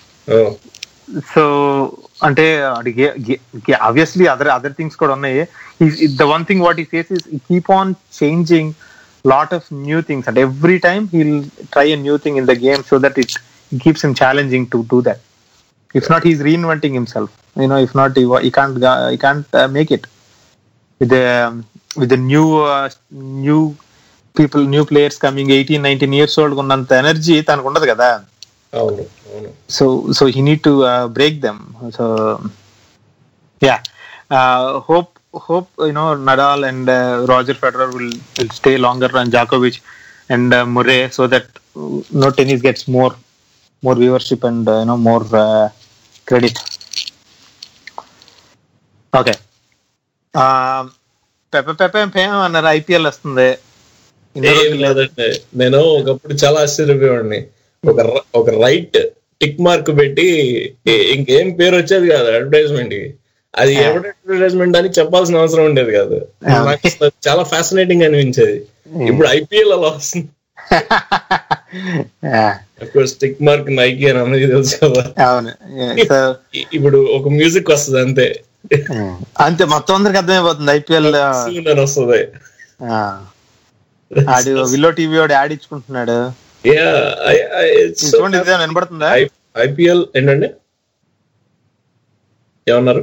so అంటే obviously other other things కూడా ఉన్నాయి the one thing what he face is keep on changing lot of new things అంటే every time he'll try a new thing in the game so that it keeps him challenging to do that if not he's reinventing himself you know if not he, he can't ga- he can't uh, make it with the um, with the new uh, new people new players coming 18 19 years old ఉన్నంత energy తనకు ఉండదు కదా అవును అవును so so he need to uh, break them so yeah uh, hope hope you know Nadal and uh, Roger Federer will will stay longer and Djokovic and uh, Murray so that uh, no tennis gets more more viewership and uh, you know more uh, credit okay పెప్ప పెప్ప పేమ అన్నారు IPL వస్తుంది ఇన్ని ఏం రోజులు లేదు. లేదండి నేను ఒకప్పుడు చాలా ఆశ్చర్యపోయేవాడిని ఒక ర- ఒక రైట్ టిక్ మార్క్ పెట్టి ఏ- ఇంకేం పేరు వచ్చేది కాదు అడ్వర్టైజ్మెంట్ కి అది ఎవరి అడ్వర్టైజ్మెంట్ అని చెప్పాల్సిన అవసరం ఉండేది కాదు నాకు అసలు చాలా ఫ్యాసినేటింగ్ అనిపించేది ఇప్పుడు ఐపీఎల్ అలా వస్తుంది స్టిక్ మార్క్ నైకి అని అందరికీ తెలుసు కదా అవును సో ఇ- ఇప్పుడు ఒక మ్యూజిక్ వస్తుంది అంతే అంతే మొత్తం అందరికి అర్థమైపోతుంది ఐపీఎల్ Soon అని వస్తుంది ఆడు విల్లో టీవీ వాడు యాడ్ ఇచ్చుకుంటున్నాడు చూడండి ఇదే వినపడుతుందా ఐపీఎల్ ఏంటండి ఏమన్నారు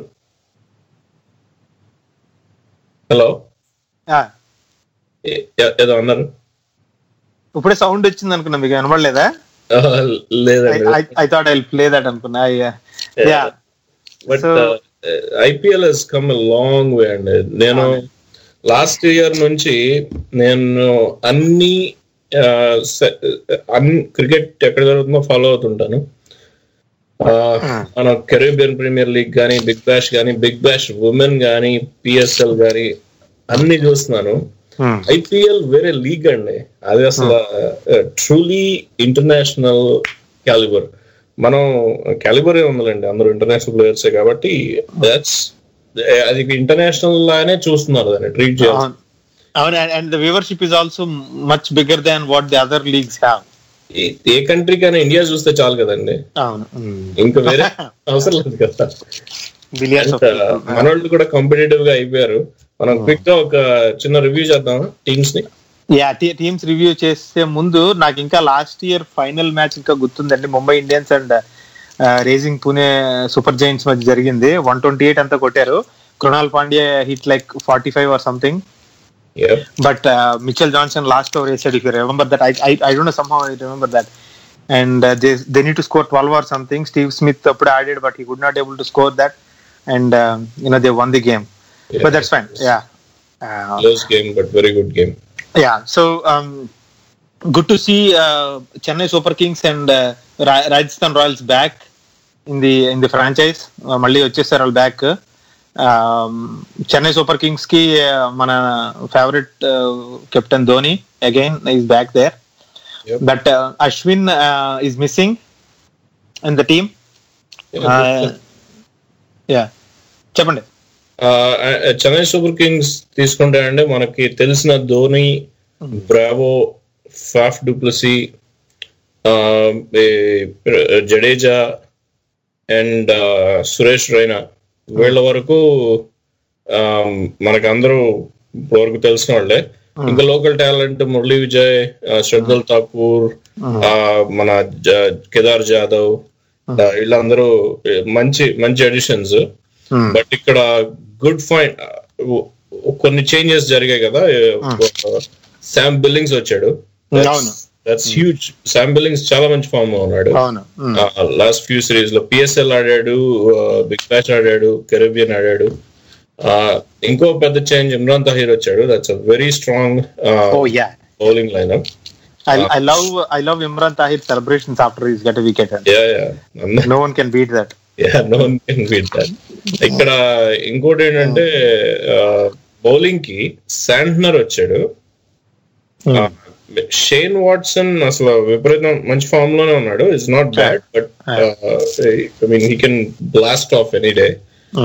హలో ఆ, ఏదో అన్నారు ఇప్పుడే సౌండ్ వచ్చింది అనుకున్నా మీకు వినపడలేదా ఆ, లేదండి I thought I play that అనుకున్నా yeah but So- IPL he's come long way అండి నేను లాస్ట్ ఇయర్ నుంచి నేను అన్ని ఆ, స- అన్ని క్రికెట్ ఎక్కడ జరుగుతుందో ఫాలో అవుతుంటాను ఆ, మన కెరీబియన్ ప్రీమియర్ లీగ్ కానీ బిగ్ బ్యాష్ కానీ బిగ్ బ్యాష్ ఉమెన్ కానీ పిఎస్ఎల్ కానీ అన్ని చూస్తున్నాను ఐపీఎల్ వేరే లీగ్ అండి అది అసలు ట్రూలీ ఇంటర్నేషనల్ క్యాలిబర్ మనం క్యాలిబర్ ఏ ఉందండి అందరూ ఇంటర్నేషనల్ ప్లేయర్సే కాబట్టి దట్స్ అది ఇంటర్నేషనల్ లానే చూస్తున్నారు దాన్ని ట్రీట్ చేయాలి అవును అవును and the viewership is also much bigger than what the other leagues have ఏ- ఏ కంట్రీకైనా ఇండియా చూస్తే చాలు కదండి అవును ఇంకా వేరే అవసరం లేదు కదా బిలియన్స్ అంత మనోళ్ళు కూడా కాంపిటేటివ్ గా అయిపోయారు మనం క్విక్ గా ఒక చిన్న రివ్యూ చేద్దాం టీమ్స్ ని యా టీమ్స్ రివ్యూ చేసే ముందు నాకు ఇంకా లాస్ట్ ఇయర్ ఫైనల్ మ్యాచ్ ఇంకా గుర్తుందండి Mumbai Indians and Rising Pune super giants మధ్య జరిగింది వన్ ట్వంటీ ఎయిట్ అంతా కొట్టారు Krunal Pandya hit like forty five or something but Mitchell Johnson last over వేసాడు if remember that I I don't know somehow I remember that and they they need to score twelve or something Steve Smith అప్పుడు ఆడాడు but he could not able to score that and you know they won the game but that's fine yeah close game but very good game yeah so um good to see uh, chennai super kings and uh, Ra- rajasthan royals back in the in the franchise uh, మళ్ళీ వచ్చేసారు వాళ్ళు back Chennai super kings కి uh, మన favourite captain Dhoni again is back there but Ashwin is missing in the team yeah చెప్పండి ఆ, ఆ, Chennai super Kings తీసుకుంటే అంటే మనకి తెలిసిన ధోని బ్రావో ఫాఫ్ డూప్లసీ ఆ, ఏ, జడేజా అండ్ సురేష్ రైనా వీళ్ళ వరకు ఆ, మనకు అందరూ వరకు తెలిసిన వాళ్ళే ఇంకా లోకల్ టాలెంట్ మురళీ విజయ్ ఆ, శ్రద్ధల్ ఠాకూర్ ఆ, మన జ- కేదార్ జాదవ్ ఆ, వీళ్ళందరూ మంచి మంచి అడిషన్స్ బట్ ఇక్కడ గుడ్ ఫైన్ కొన్ని చేంజెస్ జరిగాయి కదా శామ్ బిల్లింగ్స్ వచ్చాడు అవును. దట్స్ హ్యూజ్ శామ్ బిల్లింగ్స్ చాలా మంచి ఫామ్ లో ఉన్నాడు అవును Mm. లాస్ట్ ఫ్యూ సిరీస్ లో పిఎస్ఎల్ ఆడాడు బిగ్ బ్యాష్ ఆడాడు కెరీబియన్ ఆడాడు Uh, ఇంకో పెద్ద చేంజ్ ఇమ్రాన్ తహీర్ వచ్చాడు that's a very strong oh yeah bowling lineup I, I love I love Imran Tahir celebrations after he's got a wicket. Yeah yeah No one can beat that. Yeah no one can beat that ఇక్కడ ఇంకోటి ఏంటంటే bowling కి Santner వచ్చాడు Shane Watson అసలు విపరీతం మంచి form లోనే ఉన్నాడు it's not bad but I mean he can blast off any day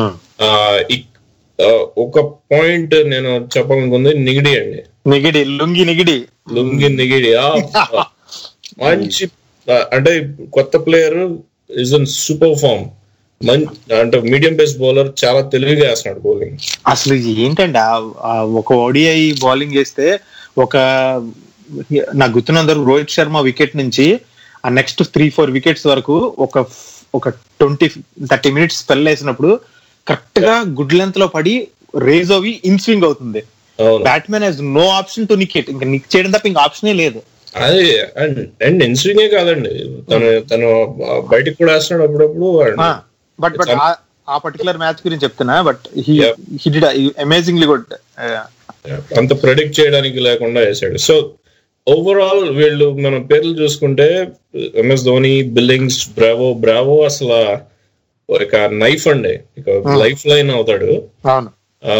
ఒక పాయింట్ నేను చెప్పాలనుకుంది నిగిడి అండి నిగిడి లుంగి నిగిడి లుంగి నిగిడి ఆ, మంచి ఆ, అంటే కొత్త player is in super form మంచి అంటే మీడియం బేస్ బౌలర్ చాలా తెలివిగా వేస్తున్నాడు బౌలింగ్ అసలు ఏంటంటే ఆ- ఆ ఒక ఓడిఐ బౌలింగ్ చేస్తే ఒక నాకు గుర్తున్నంత వరకు రోహిత్ శర్మ వికెట్ నుంచి ఆ నెక్స్ట్ త్రీ ఫోర్ వికెట్స్ వరకు ఒక ఒక ట్వంటీ థర్టీ మినిట్స్ స్పెల్ వేసినప్పుడు కరెక్ట్ గా గుడ్ లెంత్ లో పడి రేజ్ అవి ఇన్ స్వింగ్ అవుతుంది batsmen has no option to నికెట్ ఇంకా నిక్ చేయడం తప్ప ఇంకా ఆప్షనే లేదు అదే అండ్ ఇన్స్వింగే కాదండి తను తను బయటికి కూడా వేస్తున్నాడు అప్పుడప్పుడు and బట్ బట్ ఆ పర్టికులర్ మ్యాచ్ గురించి చెప్తున్నా but he he did amazingly good అంత ప్రెడిక్ట్ చేయడానికి లేకుండా వేసాడు సో ఓవరాల్ వీళ్ళు మనం పేర్లు చూసుకుంటే MS Dhoni Billings Bravo Bravo అసలు ఒక నైఫ్ అండి ఇక లైఫ్ లైన్ అవుతాడు అవును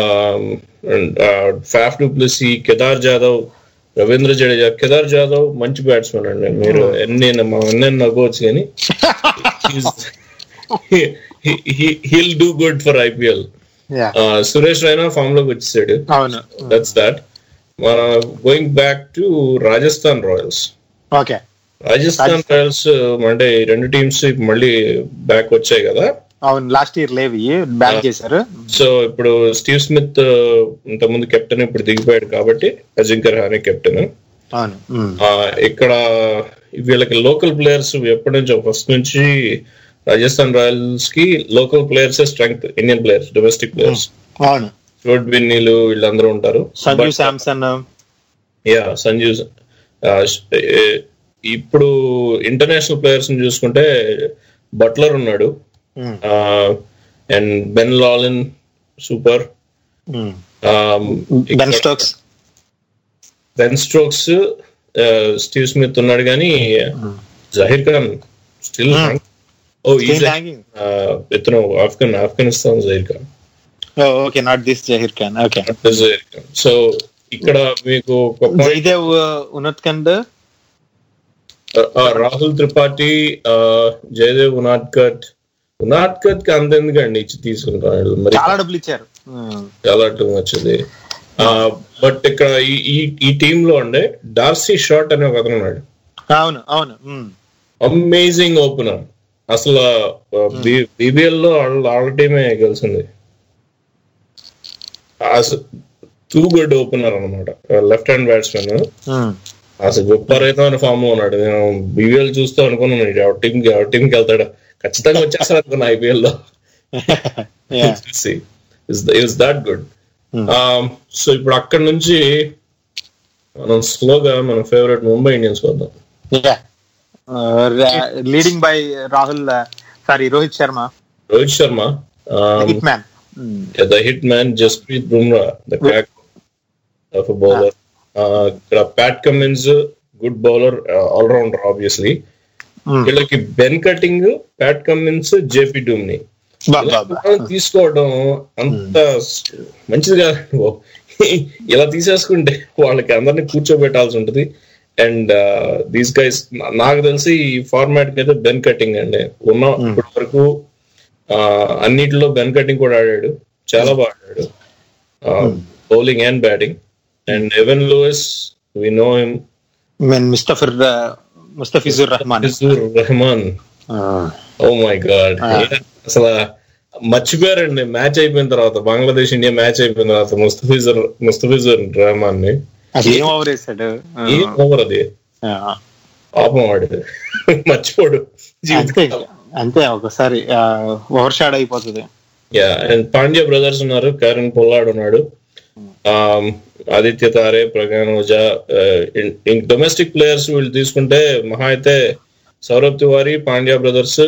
ఫాఫ్ డూప్లసీ కేదార్ జాదవ్ రవీంద్ర జడేజా కేదార్ జాదవ్ మంచి బ్యాట్స్మెన్ అండి మీరు ఎన్ని మా ఎన్ని నవ్వచ్చు కానీ he'll do good for IPL Yeah. Suresh Raina form లోకి వచ్చేసాడు అవును దట్స్ దాట్ మన going back to Rajasthan Royals okay Rajasthan Royals అంటే ఈ రెండు టీమ్స్ మళ్ళీ బ్యాక్ వచ్చాయి కదా అవును లాస్ట్ ఇయర్ లేవి బ్యాన్ చేశారు సో ఇప్పుడు స్టీవ్ స్మిత్ ఇంతకుముందు కెప్టెన్ ఇప్పుడు దిగిపోయాడు కాబట్టి అజింక్య రహానే కెప్టెన్ అవును ఉమ్. ఇక్కడ వీళ్ళకి లోకల్ ప్లేయర్స్ ఎప్పటి నుంచో ఫస్ట్ నుంచి రాజస్థాన్ రాయల్స్ కి local players strength Indian players domestic players అవును రోడ్ బిన్నీలు వీళ్ళందరూ ఉంటారు సంజు శాంసన్ యా సంజు ఆ, ఏ- ఇప్పుడు ఇంటర్నేషనల్ ప్లేయర్స్ ని చూసుకుంటే బట్లర్ ఉన్నాడు and Ben Laughlin super Ben Stokes Ben Strokes Steve Smith ఉన్నాడు కానీ జహీర్ ఖాన్ స్టిల్ ఓ Still hanging. ఇతను Afghan Afghanistan Zaheer Khan okay not this Zaheer Khan okay Zaheer Khan so ఇక్కడ మీకు ఒక point- జయదేవ్ ఉన్నత్ కండ్ ఆ, రాహుల్ త్రిపాఠి ఆ, జయదేవ్ ఉనాట్కట్ ఉనాట్కట్ కి అంత ఎందుకండి ఇచ్చి తీసుకుంటాడు మరి చాలా డబ్బులు ఇచ్చారు ఉమ్. చాలా టూ వచ్చింది బట్ ఇక్కడ ఈ- ఈ ఈ టీమ్ లో ఉండే డార్సీ షాట్ అనే ఒక అతను ఉన్నాడు అవును అవును ఉమ్. అమేజింగ్ ఓపెనర్ అసలు బీబీఎల్ లో వాళ్ళ వాళ్ళ టీమే గెలిచింది అసలు టూ గుడ్ ఓపెనర్ అనమాట లెఫ్ట్ హ్యాండ్ బ్యాట్స్మెన్ ఉమ్. అసలు విపరీతమైన ఫామ్ లో ఉన్నాడు నేను బీబీఎల్ చూస్తూ అనుకున్నాను ఎవరి టీం ఎవరి టీంకి వెళ్తాడు ఖచ్చితంగా వచ్చేస్తాడు అనుకున్నా ఐపీఎల్ లో Yeah. Is that good so ఇప్పుడు అక్కడ నుంచి మనం స్లోగా మన ఫేవరెట్ ముంబై ఇండియన్స్ వద్దాం leading by Rahul sorry Rohit Sharma Rohit Sharma hit man the hit man Jasprit Bumrah the crack of bowler ఇక్కడ Pat Cummins good bowler allrounder obviously వీళ్ళకి Ben Cutting Pat Cummins JP Duminy తీసుకోవడం అంత మంచిది కాదు బాబు. ఇలా తీసేసుకుంటే వాళ్ళకి అందరినీ కూర్చోబెట్టాల్సి ఉంటుంది అండ్ దీస్ గైస్ నాకు తెలిసి ఈ ఫార్మాట్ కి అయితే బెన్ కటింగ్ అండి ఉన్న ఇప్పటి వరకు ఆ, అన్నిటిలో బెన్ కటింగ్ కూడా ఆడాడు చాలా బాగా ఆడాడు bowling and batting and Evin Lewis we know him మెన్ మిస్టఫర్ Mustafizur Rahman Rehman oh my god అసలు మర్చిపోయారండి మ్యాచ్ అయిపోయిన తర్వాత బంగ్లాదేశ్ ఇండియా మ్యాచ్ అయిపోయిన తర్వాత ముస్తఫిజుర్ ముస్తఫిజుర్ రెహమాన్ ని అది ఏం ఓవర్ వేసాడు ఏం ఓవర్ అది పాపం వాడు మర్చిపోడు అంతే అంతే ఒకసారి ఓవర్ షాడ్ అయిపోతుంది యా అండ్ పాండ్య బ్రదర్స్ ఉన్నారు కరణ్ పొల్లాడ్ ఉన్నాడు Um, Aditya Tare Pragyan Ojha domestic players వీళ్ళు తీసుకుంటే మహా అయితే సౌరభ్ తివారీ పాండ్యా బ్రదర్స్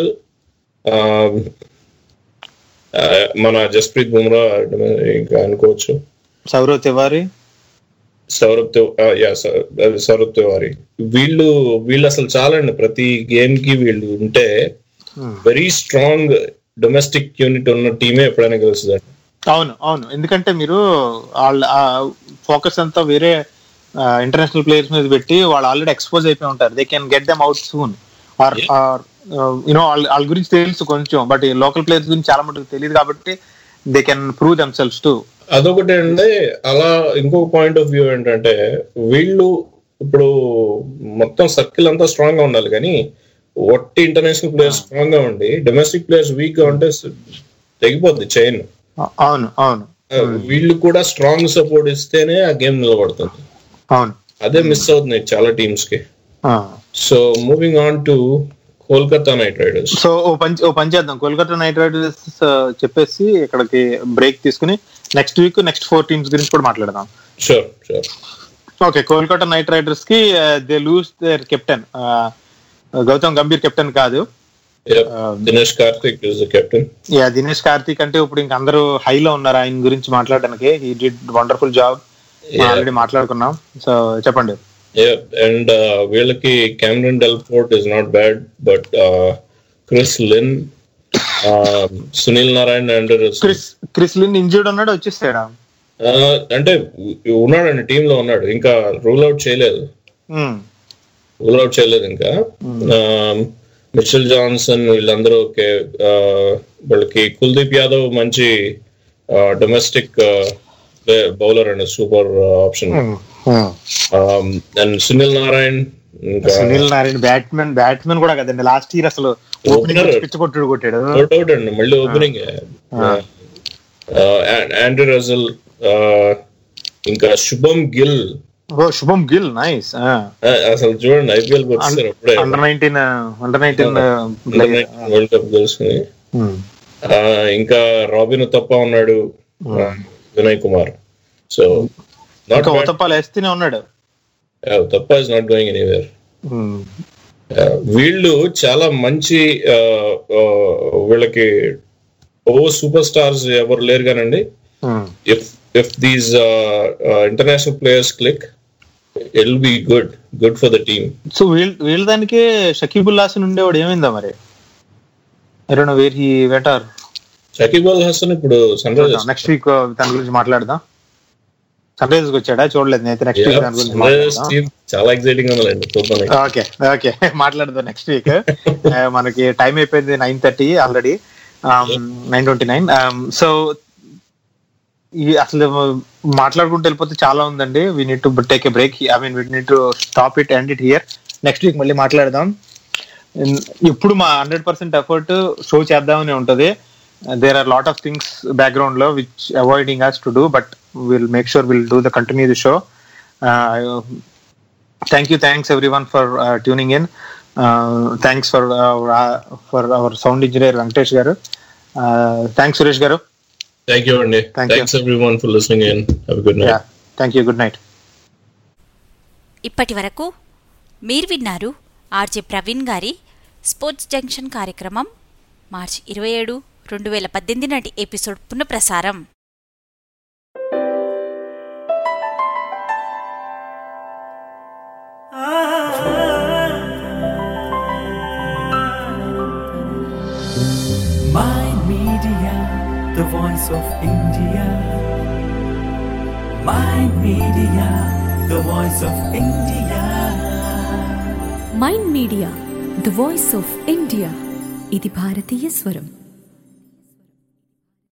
మన జస్ప్రీత్ బుమ్రా ఇంకా అనుకోవచ్చు సౌరవ్ తివారీ సౌరభ్ తివ- ఆ, యా సౌ- అది సౌరభ్ తివారీ వీళ్ళు వీళ్ళు అసలు చాలండి ప్రతి గేమ్ కి వీళ్ళు ఉంటే వెరీ స్ట్రాంగ్ డొమెస్టిక్ యూనిట్ ఉన్న టీమే ఎప్పుడైనా గెలుస్తుంది అవును అవును ఎందుకంటే మీరు వాళ్ళ ఫోకస్ అంతా వేరే ఇంటర్నేషనల్ ప్లేయర్స్ మీద పెట్టి వాళ్ళు ఆల్రెడీ ఎక్స్పోజ్ అయిపోయి ఉంటారు they can get them out soon or you know వాళ్ళ వాళ్ళ గురించి తెలుసు కొంచెం బట్ లోకల్ ప్లేయర్స్ గురించి చాలా మటుకు తెలియదు కాబట్టి they can prove themselves to అదొకటి అండి అలా ఇంకొక పాయింట్ ఆఫ్ వ్యూ ఏంటంటే వీళ్ళు ఇప్పుడు మొత్తం సర్కిల్ అంతా స్ట్రాంగ్ గా ఉండాలి కానీ ఒట్టి ఇంటర్నేషనల్ ప్లేయర్స్ స్ట్రాంగ్ గా ఉండి డొమెస్టిక్ ప్లేయర్స్ వీక్ గా ఉంటే తెగిపోద్ది చైన్ అవును అవును వీళ్ళు కూడా స్ట్రాంగ్ సపోర్ట్ ఇస్తేనే ఆ గేమ్ నిలబడుతుంది అవును అదే మిస్ అవుతుంది చాలా టీమ్స్ కి so moving on to Kolkata Knight Riders so ఓ పని ఓ పని చేద్దాం కోల్కతా నైట్ రైడర్స్ చెప్పేసి ఇక్కడికి బ్రేక్ తీసుకుని next week next four teams గురించి కూడా మాట్లాడదాం sure sure okay Kolkata Knight Riders కి they lose their captain Gautam Gambhir captain కాదు Dinesh Karthik is the captain yeah Dinesh Karthik అంటే ఇప్పుడు ఇంక అందరూ హైలో ఉన్నారు ఆయన గురించి మాట్లాడడానికి he did wonderful job Yeah. Already మాట్లాడుకున్నాం సో చెప్పండి అండ్ వీళ్ళకి Cameron Delport is not bad but Chris Lynn Sunil Narine and Chris Chris Lynn injured ఉన్నాడు వచ్చేసాడా అంటే ఉన్నాడండి టీమ్ లో ఉన్నాడు ఇంకా రూల్ అవుట్ చేయలేదు రూల్ అవుట్ చేయలేదు ఇంకా మిచెల్ జాన్సన్ వీళ్ళందరూ ఓకే వాళ్ళకి కుల్దీప్ యాదవ్ మంచి డొమెస్టిక్ బౌలర్ అండి super option and Sunil Narine ఇంకా సునీల్ నారాయణ బ్యాట్మెన్ బ్యాట్మెన్ కూడా కదండి లాస్ట్ ఇయర్ అసలు ఓపెనింగ్ Opener. పిచ్చి కొట్టుడు కొట్టాడు నో డౌట్ అండి మళ్ళీ ఓపెనింగ్ ఆండ్రీ రజల్ ఇంకా శుభం గిల్ ఓ శుభం గిల్ నైస్ అసలు చూడండి ఐపీఎల్ వచ్చారు అప్పుడే under nineteen under nineteen world cup గెలుచుకుని ఆ, ఇంకా రాబిన్ తప్ప ఉన్నాడు ఆ, వినయ్ కుమార్ సో నాట్ ఇంకా ఉతప్పాలు వేస్తూనే ఉన్నాడు తప్ప is not going anywhere Hmm. వీళ్ళు చాలా మంచి ఆ, ఆ, వీళ్ళకి ఓ సూపర్ స్టార్స్ ఎవరు లేరు కానండి Hmm. If if these international players click it be good good for the team so వీళ్ళ వీళ్ళ దానికే షకీబుల్ హాసన్ ఉండేవాడు ఏమైందా మరి I don't know where he వెటర్ షకీబ్ అల్ హసన్ ఇప్పుడు సన్ రైజర్స్ నెక్స్ట్ వీక్ దాని గురించి మాట్లాడదాం సన్ రైజర్స్ వచ్చాడా చూడలేదు నేనైతే నెక్స్ట్ వీక్ దాని గురించి మాట్లాడదాం టీమ్ చాలా ఎక్సైటింగ్ ఉందండి చూద్దాం ఓకే ఓకే మాట్లాడదాం నెక్స్ట్ వీక్ మనకి టైం అయిపోయింది nine thirty already nine twenty nine so ఈ అసలు మాట్లాడుకుంటూ వెళ్ళిపోతే చాలా ఉందండి we need to take a break I mean we need to stop it and it here next week మళ్ళీ మాట్లాడదాం ఇప్పుడు మా హండ్రెడ్ పర్సెంట్ ఎఫర్ట్ షో చేద్దామని ఉంటది there are lot of things background లో which avoiding us to do but will make sure will do the continue the show thank you thanks everyone for tuning in thanks for for our sound engineer Venkatesh garu thanks Suresh garu thank you అండి Thank you. Thanks everyone for listening in have good night thank you good night ఇప్పటి వరకు మీరు విన్నారు RJ Praveen గారి sports junction కార్యక్రమం మార్చి ఇరవై ఏడు రెండు వేల పద్దెనిమిది నాటి ఎపిసోడ్ పునఃప్రసారం My Media, the voice of India. My Media, the voice of India. Mind media the voice of India ఇది భారతీయ స్వరం